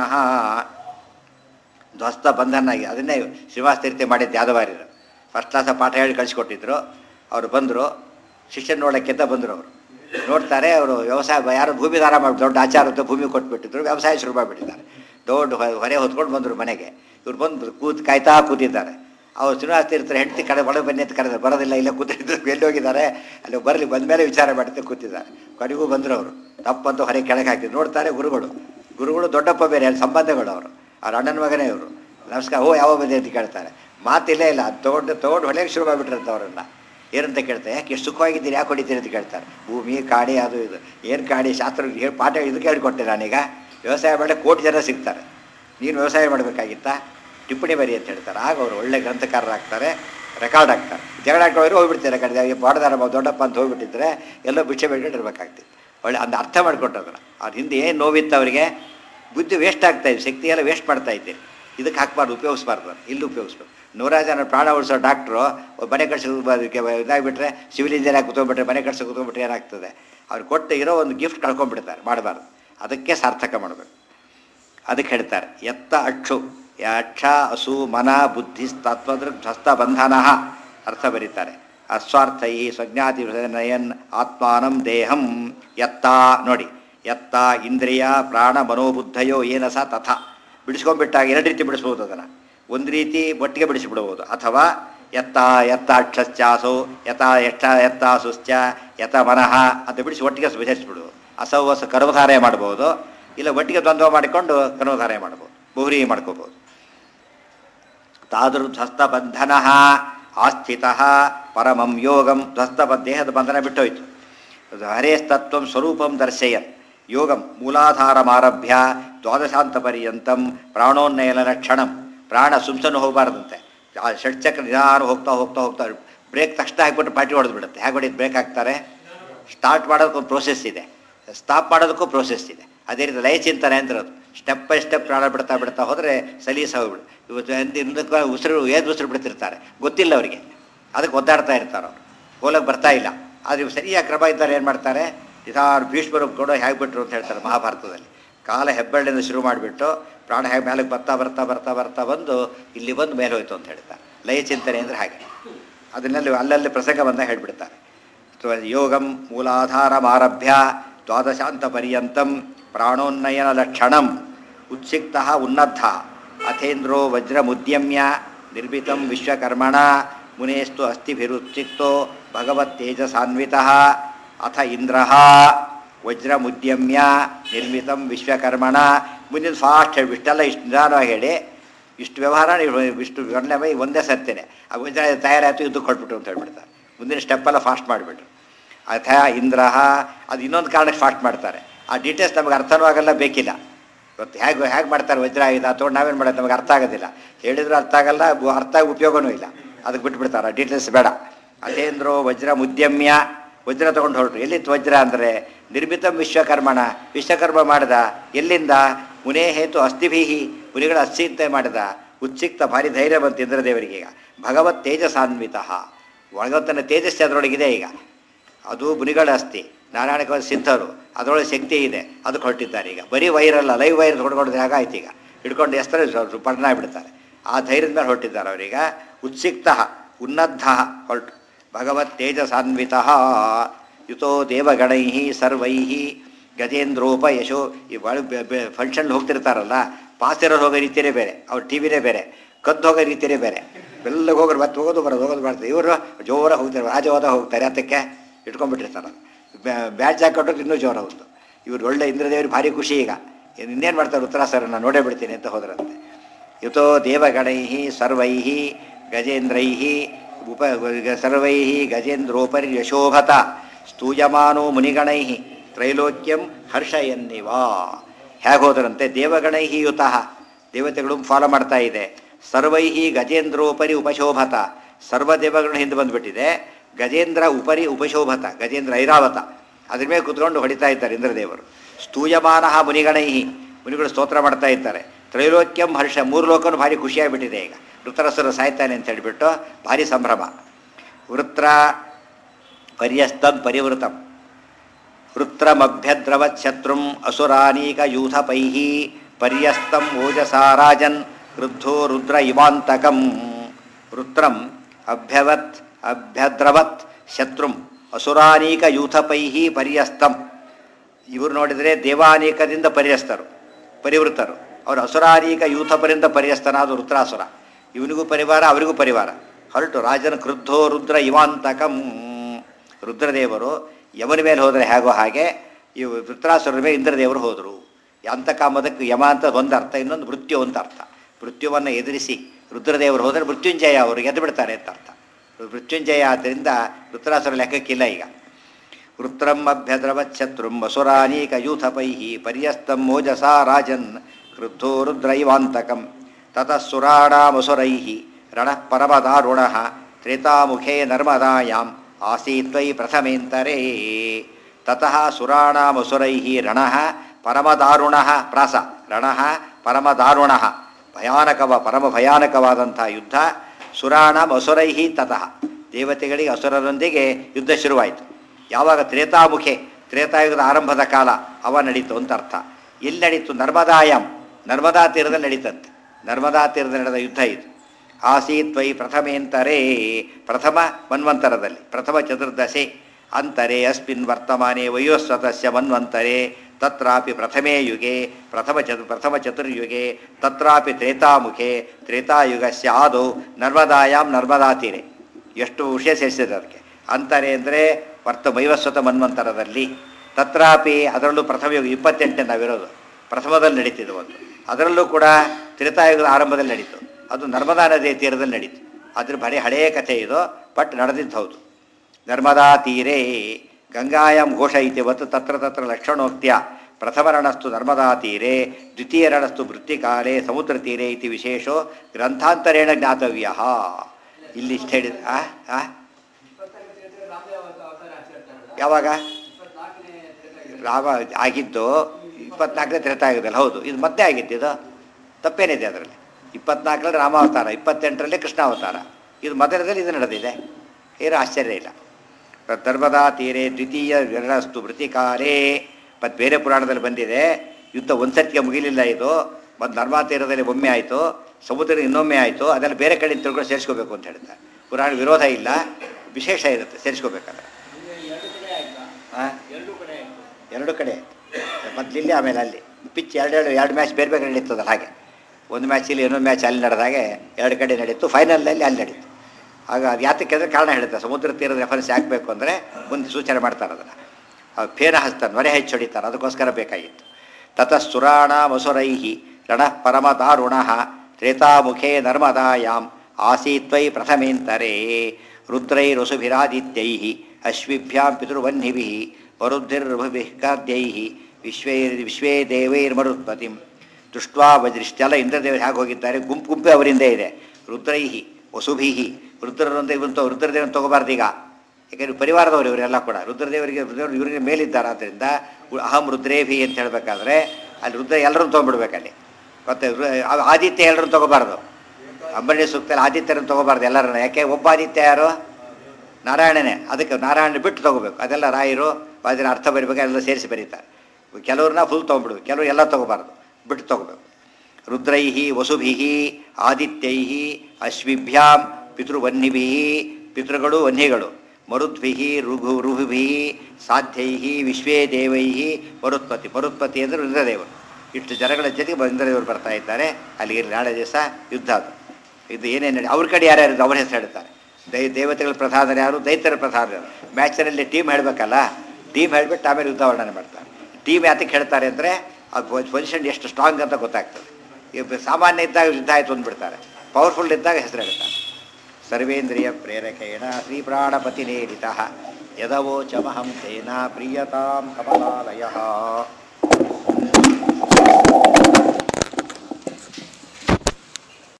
Speaker 1: ಧ್ವಸ್ತ ಬಂಧನ ಆಗಿ ಅದನ್ನೇ ಶ್ರೀವಾಸ ತೀರ್ಥ ಮಾಡಿದ್ದು ಯಾದವಾರ್ಯರು ಫಸ್ಟ್ ಕ್ಲಾಸ ಪಾಠ ಹೇಳಿ ಕಳಿಸ್ಕೊಟ್ಟಿದ್ರು ಅವರು ಬಂದರು ಶಿಷ್ಯನ ನೋಡೋಕ್ಕೆ ಅಂತ ಬಂದರು ಅವರು ನೋಡ್ತಾರೆ ಅವರು ವ್ಯವಸಾಯ ಯಾರು ಭೂಮಿ ದಾರ ಮಾಡಿ ದೊಡ್ಡ ಆಚಾರದ ಭೂಮಿ ಕೊಟ್ಬಿಟ್ಟಿದ್ರು ವ್ಯವಸಾಯ ಶುರು ಮಾಡಿಬಿಟ್ಟಿದ್ದಾರೆ ದೊಡ್ಡ ಹೊ- ಹೊರೆ ಹೊತ್ಕೊಂಡು ಬಂದರು ಮನೆಗೆ ಇವ್ರು ಬಂದು ಕೂತ್ ಕಾಯ್ತಾ ಕೂತಿದ್ದಾರೆ ಅವ್ರು ಶ್ರೀನಿವಾಸ ತೀರ್ಥರ ಹೆಂಡತಿ ಕಡೆ ಒಳಗೆ ಬನ್ನಿ ಅಂತ ಕರೆದ್ರೆ ಬರೋದಿಲ್ಲ ಇಲ್ಲ ಕೂತಿದ್ದು ಎಲ್ಲಿ ಹೋಗಿದ್ದಾರೆ ಅಲ್ಲಿ ಬರಲಿ ಬಂದ ಮೇಲೆ ವಿಚಾರ ಮಾಡ್ತಾ ಕೂತಿದ್ದಾರೆ ಕೊನೆಗೂ ಬಂದರು ಅವರು ತಪ್ಪಂತೂ ಹೊರೆ ಕೆಳಗೆ ಹಾಕಿದ್ರು ನೋಡ್ತಾರೆ ಗುರುಗಳು ಗುರುಗಳು ದೊಡ್ಡಪ್ಪ ಬೇರೆ ಅಲ್ಲಿ ಸಂಬಂಧಗಳು ಅವರು ಅವ್ರ ಅಣ್ಣನ ಮಗನೇ ಇವರು ನಮಸ್ಕಾರ ಓ ಯಾವ ಬಂದೆ ಅಂತ ಕೇಳ್ತಾರೆ ಮಾತಿಲ್ಲೇ ಇಲ್ಲ ಅದು ತೊಗೊಂಡು ತೊಗೊಂಡು ಹೊಳೆಗೆ ಶುರು ಮಾಡಿಬಿಟ್ರಂತ ಅವರನ್ನು ಏನಂತ ಕೇಳ್ತಾರೆ ಯಾಕೆ ಎಷ್ಟು ಸುಖವಾಗಿದ್ದೀರಿ ಯಾಕೆ ಹೊಡಿತೀರಿ ಅಂತ ಕೇಳ್ತಾರೆ ಭೂಮಿ ಕಾಡಿ ಅದು ಇದು ಏನು ಕಾಡಿ ಶಾಸ್ತ್ರ ಹೇಳಿ ಪಾಠ ಇದಕ್ಕೆ ಹೇಳ್ಕೊಟ್ಟೆ ನಾನೀಗ ವ್ಯವಸಾಯ ಮಾಡಿ ಕೋಟಿ ಜನ ಸಿಗ್ತಾರೆ ನೀನು ವ್ಯವಸಾಯ ಮಾಡಬೇಕಾಗಿತ್ತಾ ಟಿಪ್ಪಣಿ ಬರಿ ಅಂತ ಹೇಳ್ತಾರೆ ಆಗ ಅವರು ಒಳ್ಳೆ ಗ್ರಂಥಕಾರರಾಗ್ತಾರೆ ರೆಕಾರ್ಡ್ ಆಗ್ತಾರೆ ಜಗಳ ಹಾಕೋರು ಹೋಗ್ಬಿಡ್ತಾರೆ ಕಡೆ ಬಾಡದಾರ ದೊಡ್ಡಪ್ಪ ಅಂತ ಹೋಗ್ಬಿಟ್ಟಿದ್ರೆ ಎಲ್ಲೋ ಭಿಕ್ಷೆ ಬೇಡ್ಕೊಂಡು ಇರ್ಬೇಕಾಗ್ತಿತ್ತು ಒಳ್ಳೆ ಅದು ಅರ್ಥ ಮಾಡಿಕೊಟ್ಟದ್ರ ಅವ್ರ ಹಿಂದೆ ಏನು ನೋವಿತ್ತು ಅವರಿಗೆ ಬುದ್ಧಿ ವೇಸ್ಟ್ ಆಗ್ತಾ ಇದೆ ಶಕ್ತಿ ಎಲ್ಲ ವೇಸ್ಟ್ ಮಾಡ್ತಾ ಇದ್ದೀರಿ ಇದಕ್ಕೆ ಹಾಕ್ಬಾರ್ದು ಉಪಯೋಗಿಸ್ಬಾರ್ದು ಇಲ್ಲಿ ಉಪಯೋಗಿಸ್ಬೇಕು ನೂರಾರು ಜನ ಪ್ರಾಣ ಉಳಿಸೋ ಡಾಕ್ಟ್ರು ಮನೆ ಕಳ್ಸಿ ಇದಾಗಿಬಿಟ್ರೆ ಸಿವಿಲ್ ಇಂಜಿನಿಯರ್ ಕೂತ್ಕೊಂಡ್ಬಿಟ್ರೆ ಮನೆ ಕಳ್ಸಿ ಕೂತ್ಕೊಂಡ್ಬಿಟ್ರೆ ಏನಾಗ್ತದೆ ಅವ್ರು ಕೊಟ್ಟು ಇರೋ ಒಂದು ಗಿಫ್ಟ್ ಕಳ್ಕೊಂಡ್ಬಿಡ್ತಾರೆ ಮಾಡಬಾರ್ದು ಅದಕ್ಕೆ ಸಾರ್ಥಕ ಮಾಡಬೇಕು ಅದಕ್ಕೆ ಹೇಳ್ತಾರೆ ಎತ್ತ ಅಕ್ಷು ಯಕ್ಷ ಅಸು ಮನ ಬುದ್ಧಿ ತತ್ವದೃಕ್ ಧ್ವಸ್ತ ಬಂಧನ ಅರ್ಥ ಬರೀತಾರೆ ಅಸ್ವಾರ್ಥೈ ಸ್ವಜ್ಞಾತಿ ನಯನ್ ಆತ್ಮಾನಂ ದೇಹಂ ಎತ್ತ ನೋಡಿ ಎತ್ತ ಇಂದ್ರಿಯ ಪ್ರಾಣ ಮನೋಬುದ್ಧಯೋ ಏನ ಸ ತಥ ಬಿಡಿಸ್ಕೊಂಡ್ಬಿಟ್ಟಾಗ ಎರಡು ರೀತಿ ಬಿಡಿಸ್ಬೋದು ಅದನ್ನು ಒಂದು ರೀತಿ ಒಟ್ಟಿಗೆ ಬಿಡಿಸಿಬಿಡ್ಬೋದು ಅಥವಾ ಎತ್ತ ಎತ್ತ ಅಕ್ಷಶ್ಚಾಸು ಯಥ ಎಷ್ಟ ಎತ್ತಾಸುಶ್ಚ ಯಥ ಮನಃ ಅಂತ ಬಿಡಿಸಿ ಒಟ್ಟಿಗೆ ವಿಚರಿಸ್ಬಿಡ್ಬೋದು ಅಸೌವಸ ಕರ್ಮಧಾರಯ ಮಾಡ್ಬೋದು ಇಲ್ಲ ಒಟ್ಟಿಗೆ ದ್ವಂದ್ವ ಮಾಡಿಕೊಂಡು ಕರ್ಮಧಾರಯ ಮಾಡ್ಬೋದು ಬಹುರಿ ಮಾಡ್ಕೋಬೋದು ತಾದೃ ಧ್ವಸ್ತಬಂಧನ ಆಸ್ಥಿತ ಪರಮಂ ಯೋಗಂ ಧ್ವಸ್ತಬ ದೇಹದ ಬಂಧನ ಬಿಟ್ಟೋಯ್ತು ಹರೇಸ್ತತ್ವಂ ಸ್ವರೂಪಂ ದರ್ಶಯನ್ ಯೋಗಂ ಮೂಲಾಧಾರಮಾರಭ್ಯ ದ್ವಾದಶಾಂತ ಪರ್ಯಂತಂ ಪ್ರಾಣೋನ್ನಯನ ಕ್ಷಣಂ ಪ್ರಾಣ ಸುಮ್ಸನ್ನು ಹೋಗಬಾರ್ದಂತೆ ಆ ಷಟ್ಚಕ್ರ ನಿಧಾನ ಹೋಗ್ತಾ ಹೋಗ್ತಾ ಹೋಗ್ತಾ ಬ್ರೇಕ್ ತಕ್ಷಣ ಹಾಕ್ಬಿಟ್ಟು ಪಾಟಿ ಹೊಡೆದು ಬಿಡುತ್ತೆ ಹೇಗೆ ಹೊಡಿದು ಬ್ರೇಕ್ ಹಾಕ್ತಾರೆ ಸ್ಟಾರ್ಟ್ ಮಾಡೋದಕ್ಕೊಂದು ಪ್ರೋಸೆಸ್ ಇದೆ ಸ್ಟಾಪ್ ಮಾಡೋದಕ್ಕೂ ಪ್ರೋಸೆಸ್ ಇದೆ ಅದೇ ರೀತಿ ಲಯ ಚಿಂತನೆ ಅಂದ್ರೆ ಅದು ಸ್ಟೆಪ್ ಬೈ ಸ್ಟೆಪ್ ಪ್ರಾಣ ಬಿಡ್ತಾ ಬಿಡ್ತಾ ಹೋದರೆ ಸಲೀಸ ಹೋಗ್ಬಿಡು ಇವತ್ತು ಎಂತ ಹಿಂದಕ್ಕೆ ಉಸಿರು ಏನು ಉಸಿರು ಬಿಡ್ತಿರ್ತಾರೆ ಗೊತ್ತಿಲ್ಲ ಅವರಿಗೆ ಅದಕ್ಕೆ ಒದ್ದಾಡ್ತಾ ಇರ್ತಾರೆ ಅವರು ಹೋಲಕ್ಕೆ ಬರ್ತಾ ಇಲ್ಲ ಆದರೆ ಇವು ಸರಿಯಾಗಿ ಕ್ರಮ ಇದ್ದಾರೆ ಏನು ಮಾಡ್ತಾರೆ ಇದಾರು ಭೀಷ್ಮರು ಕೂಡ ಹೇಗೆ ಬಿಟ್ರು ಅಂತ ಹೇಳ್ತಾರೆ ಮಹಾಭಾರತದಲ್ಲಿ ಕಾಲ ಹೆಬ್ಬೆರಳಿಂದ ಶುರು ಮಾಡಿಬಿಟ್ಟು ಪ್ರಾಣ ಹೇಗೆ ಮೇಲಕ್ಕೆ ಬರ್ತಾ ಬರ್ತಾ ಬರ್ತಾ ಬರ್ತಾ ಬಂದು ಇಲ್ಲಿ ಬಂದು ಮೇಲೆ ಹೋಯ್ತು ಅಂತ ಹೇಳ್ತಾರೆ ಲಯ ಚಿಂತನೆ ಅಂದರೆ ಹಾಗೆ ಅದನ್ನಲ್ಲಿ ಅಲ್ಲಲ್ಲಿ ಪ್ರಸಂಗ ಬಂದಾಗ ಹೇಳ್ಬಿಡ್ತಾರೆ ತ್ವ- ಯೋಗಂ ಮೂಲಾಧಾರಮಾರಭ್ಯ ದ್ವಾದಶಾಂತ ಪರ್ಯಂತಂ ಪ್ರಾಣೋನ್ನಯನ ಲಕ್ಷಣಂ ಉತ್ಸಿಕ್ತ ಉನ್ನದ್ಧ ಅಥೇಂದ್ರೋ ವಜ್ರಮುದ್ಯಮ್ಯ ನಿರ್ಮಿತಂ ವಿಶ್ವಕರ್ಮಣ ಮುನೇಸ್ತು ಅಸ್ಥಿಭಿರುಚ್ಚಿಕ್ತೋ ಭಗವತ್ತೇಜಸಾನ್ವಿತಃ ಅಥ ಇಂದ್ರ ವಜ್ರಮುದ್ಯಮ್ಯ ನಿರ್ಮಿತಂ ವಿಶ್ವಕರ್ಮಣ ಮುಂದಿನ ಫಾಸ್ಟ್ ಹೇಳಿ ಇಷ್ಟೆಲ್ಲ ಇಷ್ಟು ನಿಧಾನವಾಗಿ ಹೇಳಿ ಇಷ್ಟು ವ್ಯವಹಾರ ನೀವು ಇಷ್ಟು ಒಳ್ಳೆ ಬೈ ಒಂದೇ ಸತ್ತೇನೆ ಆ ವಜ್ರ ತಯಾರಾಯ್ತು ಇದು ಕೊಟ್ಬಿಟ್ಟು ಅಂತ ಹೇಳ್ಬಿಡ್ತಾರೆ ಮುಂದಿನ ಸ್ಟೆಪ್ಪೆಲ್ಲ ಫಾಸ್ಟ್ ಮಾಡಿಬಿಟ್ರು ಅಥ ಇಂದ್ರ ಅದು ಇನ್ನೊಂದು ಕಾರಣಕ್ಕೆ ಫಾಸ್ಟ್ ಮಾಡ್ತಾರೆ ಆ ಡೀಟೇಲ್ಸ್ ನಮಗೆ ಅರ್ಥನೂ ಆಗಲ್ಲ ಬೇಕಿಲ್ಲ ಇವತ್ತು ಹೇಗೆ ಹೇಗೆ ಮಾಡ್ತಾರೆ ವಜ್ರ ಆಗಿದೆ ಅಥವಾ ನಾವೇನು ಮಾಡೋದು ನಮಗೆ ಅರ್ಥ ಆಗೋದಿಲ್ಲ ಹೇಳಿದ್ರು ಅರ್ಥ ಆಗಲ್ಲ ಬು- ಅರ್ಥ ಆಗಿ ಉಪಯೋಗನೂ ಇಲ್ಲ ಅದಕ್ಕೆ ಬಿಟ್ಬಿಡ್ತಾರೆ ಡೀಟೇಲ್ಸ್ ಬೇಡ ಅತೇಂದ್ರೋ ವಜ್ರ ಮುದ್ಯಮ್ಯ ವಜ್ರ ತೊಗೊಂಡು ಹೊರಟು ಎಲ್ಲಿತ್ತು ವಜ್ರ ಅಂದರೆ ನಿರ್ಮಿತ ವಿಶ್ವಕರ್ಮಣ ವಿಶ್ವಕರ್ಮ ಮಾಡಿದ ಎಲ್ಲಿಂದ ಮುನೇ ಹೇತು ಅಸ್ಥಿಭೀಹಿ ಮುನಿಗಳ ಅಸ್ಥಿತೆ ಮಾಡಿದ ಉತ್ಸಿಕ್ತ ಭಾರಿ ಧೈರ್ಯ ಬಂತು ಇಂದ್ರದೇವರಿಗೆ ಈಗ ಭಗವತ್ ತೇಜಸಾನ್ವಿತ ಭಗವಂತನ ತೇಜಸ್ಸು ಅದರೊಳಗಿದೆ ಈಗ ಅದು ಮುನಿಗಳ ಅಸ್ಥಿ ನಾರಾಯಣಕ ಸಿದ್ಧರು ಅದರೊಳಗೆ ಶಕ್ತಿ ಇದೆ ಅದಕ್ಕೆ ಹೊರಟಿದ್ದಾರೆ ಈಗ ಬರೀ ವೈರಲ್ಲ ಲೈವ್ ವೈರ್ ಹೊಡ್ಕೊಂಡು ಆಗಾಯ್ತು ಈಗ ಹಿಡ್ಕೊಂಡು ಎಸ್ತಾರೆ ಪಡ್ನ ಬಿಡ್ತಾರೆ ಆ ಧೈರ್ಯದ ಮೇಲೆ ಹೊರಟಿದ್ದಾರೆ ಅವರೀಗ ಉತ್ಸಿಕ್ತ ಉನ್ನದ್ಧ ಹೊರಟು ಭಗವತ್ ತೇಜಸಾನ್ವಿತ ಯುತೋ ದೇವಗಣೈ ಸರ್ವೈ ಗಜೇಂದ್ರೋಪ ಯಶೋ ಈ ಬಾಳ ಫಂಕ್ಷನ್ ಹೋಗ್ತಿರ್ತಾರಲ್ಲ ಪಾಸ್ ಇರೋರು ಹೋಗೋ ರೀತಿಯೇ ಬೇರೆ ಅವ್ರ ಟಿ ವಿನೇ ಬೇರೆ ಕದ್ದು ಹೋಗೋ ರೀತಿಯೇ ಬೇರೆ ಬೆಲ್ಲಗೆ ಹೋಗೋರು ಮತ್ತೆ ಹೋಗೋದು ಬರೋದು ಹೋಗೋದು ಮಾಡ್ತಾರೆ ಇವರು ಜೋರ ಹೋಗ್ತಾರೆ ರಾಜವಾದ ಹೋಗ್ತಾರೆ ಅದಕ್ಕೆ ಇಟ್ಕೊಂಡ್ಬಿಟ್ಟಿರ್ತಾರೆ ಬ್ಯಾಡ್ಜ್ ಹಾಕೊಂಡ್ರೆ ಇನ್ನೂ ಜೋರ ಹೋಗ್ತು ಇವ್ರು ಒಳ್ಳೆ ಇಂದ್ರದೇವ್ರಿಗೆ ಭಾರಿ ಖುಷಿ ಈಗ ಇನ್ನೇನು ಮಾಡ್ತಾರೆ ಉತ್ತರಾಸರ ನಾನು ನೋಡೇ ಬಿಡ್ತೀನಿ ಅಂತ ಹೋದ್ರಂತೆ ಯುತೋ ದೇವಗಣೈ ಸರ್ವೈ ಗಜೇಂದ್ರೈ ಉಪ ಸರ್ವೈ ಗಜೇಂದ್ರೋಪರಿ ಯಶೋಭತ ಸ್ತೂಯಮಾನೋ ಮುನಿಗಣೈ ತ್ರೈಲೋಕ್ಯಂ ಹರ್ಷಯನ್ನಿವ ಹೇಗೆ ಹೋದರಂತೆ ದೇವಗಣೈ ಯುತಃ ದೇವತೆಗಳು ಫಾಲೋ ಮಾಡ್ತಾ ಇದೆ ಸರ್ವೈ ಗಜೇಂದ್ರೋಪರಿ ಉಪಶೋಭತ ಸರ್ವ ದೇವಗಳು ಹಿಂದೆ ಬಂದ್ಬಿಟ್ಟಿದೆ ಗಜೇಂದ್ರ ಉಪರಿ ಉಪಶೋಭತ ಗಜೇಂದ್ರ ಐರಾವತ ಅದ್ರ ಮೇಲೆ ಕುತ್ಕೊಂಡು ಹೊಡಿತಾ ಇದ್ದಾರೆ ಇಂದ್ರದೇವರು ಸ್ತೂಯಮಾನ ಮುನಿಗಣೈ ಮುನಿಗಳು ಸ್ತೋತ್ರ ಮಾಡ್ತಾ ಇದ್ದಾರೆ ತ್ರೈಲೋಕ್ಯಂ ಹರ್ಷ ಮೂರು ಲೋಕನೂ ಭಾರಿ ಖುಷಿಯಾಗಿಬಿಟ್ಟಿದೆ ಈಗ ವೃತ್ರಸರು ಸಾಯ್ತಾನೆ ಅಂತ ಹೇಳಿಬಿಟ್ಟು ಭಾರಿ ಸಂಭ್ರಮ ವೃತ್ರ ಪರ್ಯಸ್ತಂ ಪರಿವೃತಂ ವೃತ್ರಮಭ್ಯದ್ರವತ್ ಶತ್ರುಂ ಅಸುರಾನೀಕ ಯೂಥಪೈ ಪರ್ಯಸ್ತಂ ಓಜಸಾ ರಾಜನ್ ಕ್ರುದ್ಧೋ ರುದ್ರ ಇವಾಂತಕಂ ವೃತ್ರಂ ಅಭ್ಯವತ್ ಅಭ್ಯದ್ರವತ್ ಶತ್ರುಂ ಅಸುರಾನೀಕ ಯೂಥಪೈ ಪರ್ಯಸ್ತಂ ಇವರು ನೋಡಿದರೆ ದೇವಾನೀಕದಿಂದ ಪರ್ಯಸ್ತರು ಪರಿವೃತ್ತರು ಅವರು ಅಸುರಾನೀಕ ಯೂಥಪರಿಂದ ಪರ್ಯಸ್ತನಾದ ವೃತ್ರಾಸುರ ಇವನಿಗೂ ಪರಿವಾರ ಅವರಿಗೂ ಪರಿವಾರ ಹೊರಟು ರಾಜನ ಕ್ರುದ್ಧೋ ರುದ್ರ ಇವಾಂತಕಂ ರುದ್ರದೇವರು ಯಮನ ಮೇಲೆ ಹೋದರೆ ಹೇಗೋ ಹಾಗೆ ಇವು ವೃತ್ರಾಸುರರ ಮೇಲೆ ಇಂದ್ರದೇವರು ಹೋದರು ಯಾಂತಕ ಅಂಬೋದಕ್ಕೆ ಯಮ ಅಂತ ಒಂದು ಅರ್ಥ ಇನ್ನೊಂದು ಮೃತ್ಯು ಅಂತ ಅರ್ಥ ಮೃತ್ಯುವನ್ನು ಎದುರಿಸಿ ರುದ್ರದೇವರು ಹೋದರೆ ಮೃತ್ಯುಂಜಯ ಅವರು ಎದ್ದು ಬಿಡ್ತಾರೆ ಅಂತ ಅರ್ಥ ಮೃತ್ಯುಂಜಯ ಆದ್ದರಿಂದ ವೃತ್ರಾಸುರ ಲೆಕ್ಕಕ್ಕಿಲ್ಲ ಈಗ ವೃತ್ರಂ ಅಭ್ಯದ್ರವತ್ ಶತ್ರುಂ ವಸುರಾನೀಕ ಯೂಥಪೈ ಪರ್ಯಸ್ತಂ ಓಜಸಾ ರಾಜನ್ ಕ್ರುದ್ಧೋ ರುದ್ರೈವಾಂತಕಂ ತತಃ ಸುರಾಣಾಮಸುರೈ ರಣ ಪರಮದಾರುಣ ತ್ರೇತಾಮುಖೇ ನರ್ಮದಾಯಾಂ ಆಸೀತ್ವೈ ಪ್ರಥಮೇಂತರೇ ತತಃ ಸುರಾಣಾಮಸುರೈ ರಣ ಪರಮದಾರುಣ ಪ್ರಾಸ ರಣ ಪರಮದಾರುಣ ಭಯಾನಕವ ಪರಮ ಭಯಾನಕವಾದಂಥ ಯುದ್ಧ ಸುರಾಣಂ ಅಸುರೈ ತತಃ ದೇವತೆಗಳಿಗೆ ಅಸುರರೊಂದಿಗೆ ಯುದ್ಧ ಶುರುವಾಯಿತು ಯಾವಾಗ ತ್ರೇತಾಮುಖೆ ತ್ರೇತಾಯುಗದ ಆರಂಭದ ಕಾಲ ಅವ ನಡೀತು ಅಂತ ಅರ್ಥ ಎಲ್ಲಿ ನಡೀತು ನರ್ಮದಾಯಂ ನರ್ಮದಾ ತೀರದಲ್ಲಿ ನಡೀತಂತೆ ನರ್ಮದಾ ತೀರದಲ್ಲಿ ನಡೆದ ಯುದ್ಧ ಇದು ಆಸೀತ್ವೈ ಪ್ರಥಮೇಂತರೇ ಪ್ರಥಮ ಮನ್ವಂತರದಲ್ಲಿ ಪ್ರಥಮ ಚತುರ್ದಶೆ ಅಂತರೇ ಅಸ್ಮಿನ್ ವರ್ತಮಾನೆ ವಯೋಸ್ವತಸ್ಯ ಮನ್ವಂತರೇ ತತ್ರಾಪಿ ಪ್ರಥಮೇ ಯುಗೆ ಪ್ರಥಮ ಚತು ಪ್ರಥಮ ಚತುರ್ಯುಗೆ ತತ್ರಾಪಿ ತ್ರೇತಾಮುಖೆ ತ್ರೇತಾಯುಗಸ್ಯ ಆದೌ ನರ್ಮದಾಯಾಮ್ ನರ್ಮದಾ ತೀರೆ ಎಷ್ಟು ವಿಷಯ ಸೇರಿಸಿದೆ ಅದಕ್ಕೆ ಅಂತಾರೆ ಅಂದರೆ ವರ್ತ ವೈವಸ್ವತ ಮನ್ವಂತರದಲ್ಲಿ ತತ್ರಾಪಿ ಅದರಲ್ಲೂ ಪ್ರಥಮ ಯುಗ ಇಪ್ಪತ್ತೆಂಟನೇ ನಾವಿರೋದು ಪ್ರಥಮದಲ್ಲಿ ನಡೀತಿದ್ದು ಒಂದು ಅದರಲ್ಲೂ ಕೂಡ ತ್ರೇತಾಯುಗದ ಆರಂಭದಲ್ಲಿ ನಡೀತು ಅದು ನರ್ಮದಾ ನದಿಯ ತೀರದಲ್ಲಿ ನಡೀತು ಅದ್ರ ಭಾರಿ ಹಳೆಯ ಕಥೆ ಇದು ಬಟ್ ನಡೆದಿದ್ದು ಹೌದು ನರ್ಮದಾ ತೀರೆ ಗಂಗಾಯಾಂ ಘೋಷ ಇತಿವತ್ತು ತತ್ರ ತತ್ರ ಲಕ್ಷಣೋಕ್ತಿಯ ಪ್ರಥಮರಣಸ್ತು ನರ್ಮದಾ ತೀರೆ ದ್ವಿತೀಯರಣಸ್ತು ವೃತ್ತಿಕಾಲೆ ಸಮುದ್ರ ತೀರೆ ಇತಿ ವಿಶೇಷೋ ಗ್ರಂಥಾಂತರೇಣ ಜ್ಞಾತವ್ಯ ಇಲ್ಲಿ ಇಷ್ಟು ಹೇಳಿದ ಆ ಆ ಯಾವಾಗ ರಾಮ ಆಗಿದ್ದು ಇಪ್ಪತ್ನಾಲ್ಕನೇ ತ್ರೇತಾಯುಗದಲ್ಲಿ ಹೌದು ಇದು ಮತ್ತೆ ಆಗಿತ್ತು ಇದು ತಪ್ಪೇನಿದೆ ಅದರಲ್ಲಿ ಇಪ್ಪತ್ನಾಲ್ಕರಲ್ಲಿ ರಾಮಾವತಾರ ಇಪ್ಪತ್ತೆಂಟರಲ್ಲಿ ಕೃಷ್ಣಾವತಾರ ಇದು ಮೊದಲದಲ್ಲಿ ಇದು ನಡೆದಿದೆ ಏನು ಆಶ್ಚರ್ಯ ಇಲ್ಲ ನರ್ಮದಾ ತೀರೆ ದ್ವಿತೀಯ ವಿರಣಸ್ತು ವೃತ್ತಿಕಾರೇ ಮತ್ತು ಬೇರೆ ಪುರಾಣದಲ್ಲಿ ಬಂದಿದೆ ಯುದ್ಧ ಒಂದ್ಸರ್ತಿಗೆ ಮುಗಿಲಿಲ್ಲ ಇದು ಮತ್ತು ನರ್ಮಾ ತೀರದಲ್ಲಿ ಒಮ್ಮೆ ಆಯಿತು ಸಮುದ್ರ ಇನ್ನೊಮ್ಮೆ ಆಯಿತು ಅದೆಲ್ಲ ಬೇರೆ ಕಡೆ ತಿಳ್ಕೊಂಡು ಸೇರಿಸ್ಕೋಬೇಕು ಅಂತ ಹೇಳ್ತಾರೆ ಪುರಾಣ ವಿರೋಧ ಇಲ್ಲ ವಿಶೇಷ ಇರುತ್ತೆ ಸೇರಿಸ್ಕೋಬೇಕಾದ್ರೆ
Speaker 2: ಎರಡು ಕಡೆ ಆಯ್ತಾ
Speaker 1: ಹಾಂ
Speaker 2: ಎರಡು ಕಡೆ ಆಯ್ತು
Speaker 1: ಎರಡು ಕಡೆ ಮೊದಲು ಇಲ್ಲಿ ಆಮೇಲೆ ಅಲ್ಲಿ ಪಿಚ್ ಎರಡೆರಡು ಎರಡು ಮ್ಯಾಚ್ ಬೇರೆ ಬೇರೆ ನಡೀತದಲ್ಲ ಹಾಗೆ ಒಂದು ಮ್ಯಾಚ್ ಇಲ್ಲಿ ಇನ್ನೊಂದು ಮ್ಯಾಚ್ ಅಲ್ಲಿ ನಡೆದಾಗೆ ಎರಡು ಕಡೆ ನಡೀತು ಫೈನಲ್ನಲ್ಲಿ ಅಲ್ಲಿ ನಡೀತು ಆಗ ಅದು ಯಾತಕ್ಕೆ ಅಂದರೆ ಕಾರಣ ಹೇಳುತ್ತೆ ಸಮುದ್ರ ತೀರದ ರೆಫರೆನ್ಸ್ ಹಾಕಬೇಕು ಅಂದರೆ ಮುಂದೆ ಸೂಚನೆ ಮಾಡ್ತಾರೆ ಅದನ್ನು ಅವ್ರು ಫೇನ ಹಚ್ತಾನೆ ನೊರೆ ಹೆಚ್ಚು ಹೊಡಿತಾರೆ ಅದಕ್ಕೋಸ್ಕರ ಬೇಕಾಗಿತ್ತು ತತಃ ಸುರಾಣ ಮಸುರೈ ರಣ ಪರಮ ದಾರುಣ ತ್ರೇತಾಮುಖೇ ನರ್ಮದಾಯಾಂ ಆಸೀತ್ವೈ ಪ್ರಥಮೇಂತರೇ ರುದ್ರೈರಸುಭಿರಾದಿತ್ಯೈ ಅಶ್ವಿಭ್ಯಾಂ ಪಿತೃವನ್ನಿಭಿ ಮರುದ್ಧಿರ್ಭುಭಿಃ ಖಾದ್ಯೈ ವಿಶ್ವೈ ವಿಶ್ವೇ ದೇವೈರ್ಮರುತ್ಪತಿಂ ದೃಷ್ಟ್ವಾ ವಜ್ರಿಷ್ಟೆಲ್ಲ ಇಂದ್ರದೇವರು ಹೇಗೆ ಹೋಗಿದ್ದಾರೆ ಗುಂಪು ಗುಂಪೆ ಅವರಿಂದೇ ಇದೆ ರುದ್ರೈಹಿ ವಸುಭಿಹಿ ರುದ್ರರಂತ ಇವಂತ ರುದ್ರದೇವನ ತಗೋಬಾರ್ದು ಈಗ ಯಾಕಂದ್ರೆ ಪರಿವಾರದವರು ಇವರೆಲ್ಲ ಕೂಡ ರುದ್ರದೇವರಿಗೆ ರುದ್ರದೇವರು ಇವರಿಗೆ ಮೇಲಿದ್ದಾರೆ ಆದ್ದರಿಂದ ಉ- ಅಹಂ ರುದ್ರೇಭಿ ಅಂತ ಹೇಳಬೇಕಾದ್ರೆ ಅಲ್ಲಿ ರುದ್ರ ಎಲ್ಲರನ್ನು ತೊಗೊಂಡ್ಬಿಡ್ಬೇಕು ಅಲ್ಲಿ ಮತ್ತೆ ರು- ಆ- ಆದಿತ್ಯ ಎಲ್ಲರನ್ನು ತಗೋಬಾರ್ದು ಅಂಬರಣಿ ಸೂಕ್ತಲ್ಲಿ ಆದಿತ್ಯರನ್ನು ತಗೋಬಾರ್ದು ಎಲ್ಲರನ್ನ ಯಾಕೆ ಒಬ್ಬ ಆದಿತ್ಯ ಯಾರು ನಾರಾಯಣನೇ ಅದಕ್ಕೆ ನಾರಾಯಣ ಬಿಟ್ಟು ತಗೋಬೇಕು ಅದೆಲ್ಲ ರಾಯರು ಅದರ ಅರ್ಥ ಬರಿಬೇಕು ಎಲ್ಲ ಸೇರಿಸಿ ಬರೀತಾರೆ ಕೆಲವ್ರನ್ನ ಫುಲ್ ತೊಗೊಂಡ್ಬಿಡ್ಬೇಕು ಕೆಲವರು ಎಲ್ಲ ತಗೋಬಾರ್ದು ಬಿಟ್ಟು ತಗೋಬೇಕು ರುದ್ರೈ ವಸುಭಿ ಆದಿತ್ಯೈ ಅಶ್ವಿಭ್ಯಾಂ ಪಿತೃವನ್ನಿಭಿ ಪಿತೃಗಳು ವನ್ಹಿಗಳು ಮರುದ್ಭಿ ಋಘು ಋಭುಭಿ ಸಾಧ್ಯೈ ವಿಶ್ವೇ ದೇವೈ ಮರುತ್ಪತಿ ಮರುತ್ಪತಿ ಅಂದರೆ ಇಂದ್ರದೇವರು ಇಷ್ಟು ಜನಗಳ ಜೊತೆಗೆ ಇಂದ್ರದೇವರು ಬರ್ತಾ ಇದ್ದಾರೆ ಅಲ್ಲಿಗೆ ನಾಳೆ ದಿವಸ ಯುದ್ಧ ಅದು ಇದು ಏನೇನು ನಡೆ- ಅವ್ರ ಕಡೆ ಯಾರ್ಯಾರು ಅವ್ರ ಹೆಸರು ಹೇಳ್ತಾರೆ ದೈ ದೇವತೆಗಳ ಪ್ರಧಾನರು ಯಾರು ದೈತ್ಯರ ಪ್ರಧಾನರು ಯಾರು ಮ್ಯಾಚರಲ್ಲಿ ಟೀಮ್ ಹೇಳಬೇಕಲ್ಲ ಟೀಮ್ ಹೇಳಿಬಿಟ್ಟು ಆಮೇಲೆ ಯುದ್ಧ ವರ್ಣನೆ ಮಾಡ್ತಾರೆ ಟೀಮ್ ಯಾತಕ್ಕೆ ಹೇಳ್ತಾರೆ ಅಂದರೆ ಅದು ಪೊಸಿಷನ್ ಎಷ್ಟು ಸ್ಟ್ರಾಂಗ್ ಅಂತ ಗೊತ್ತಾಗ್ತದೆ ಈಗ ಸಾಮಾನ್ಯ ಇದ್ದಾಗ ಯುದ್ಧ ಆಯ್ತು ಅಂದ್ಬಿಡ್ತಾರೆ ಪವರ್ಫುಲ್ ಇದ್ದಾಗ ಹೆಸರು ಹೇಳ್ತಾರೆ ಸರ್ವೇಂದ್ರಿಯ ಪ್ರೇರಕೇಣ ಶ್ರೀ ಪ್ರಾಣಪತಿನೇರಿತ ಯದವೋಚಮಹಂ ತೇನ ಪ್ರಿಯತಾಂ ಕಮಲಾಲಯ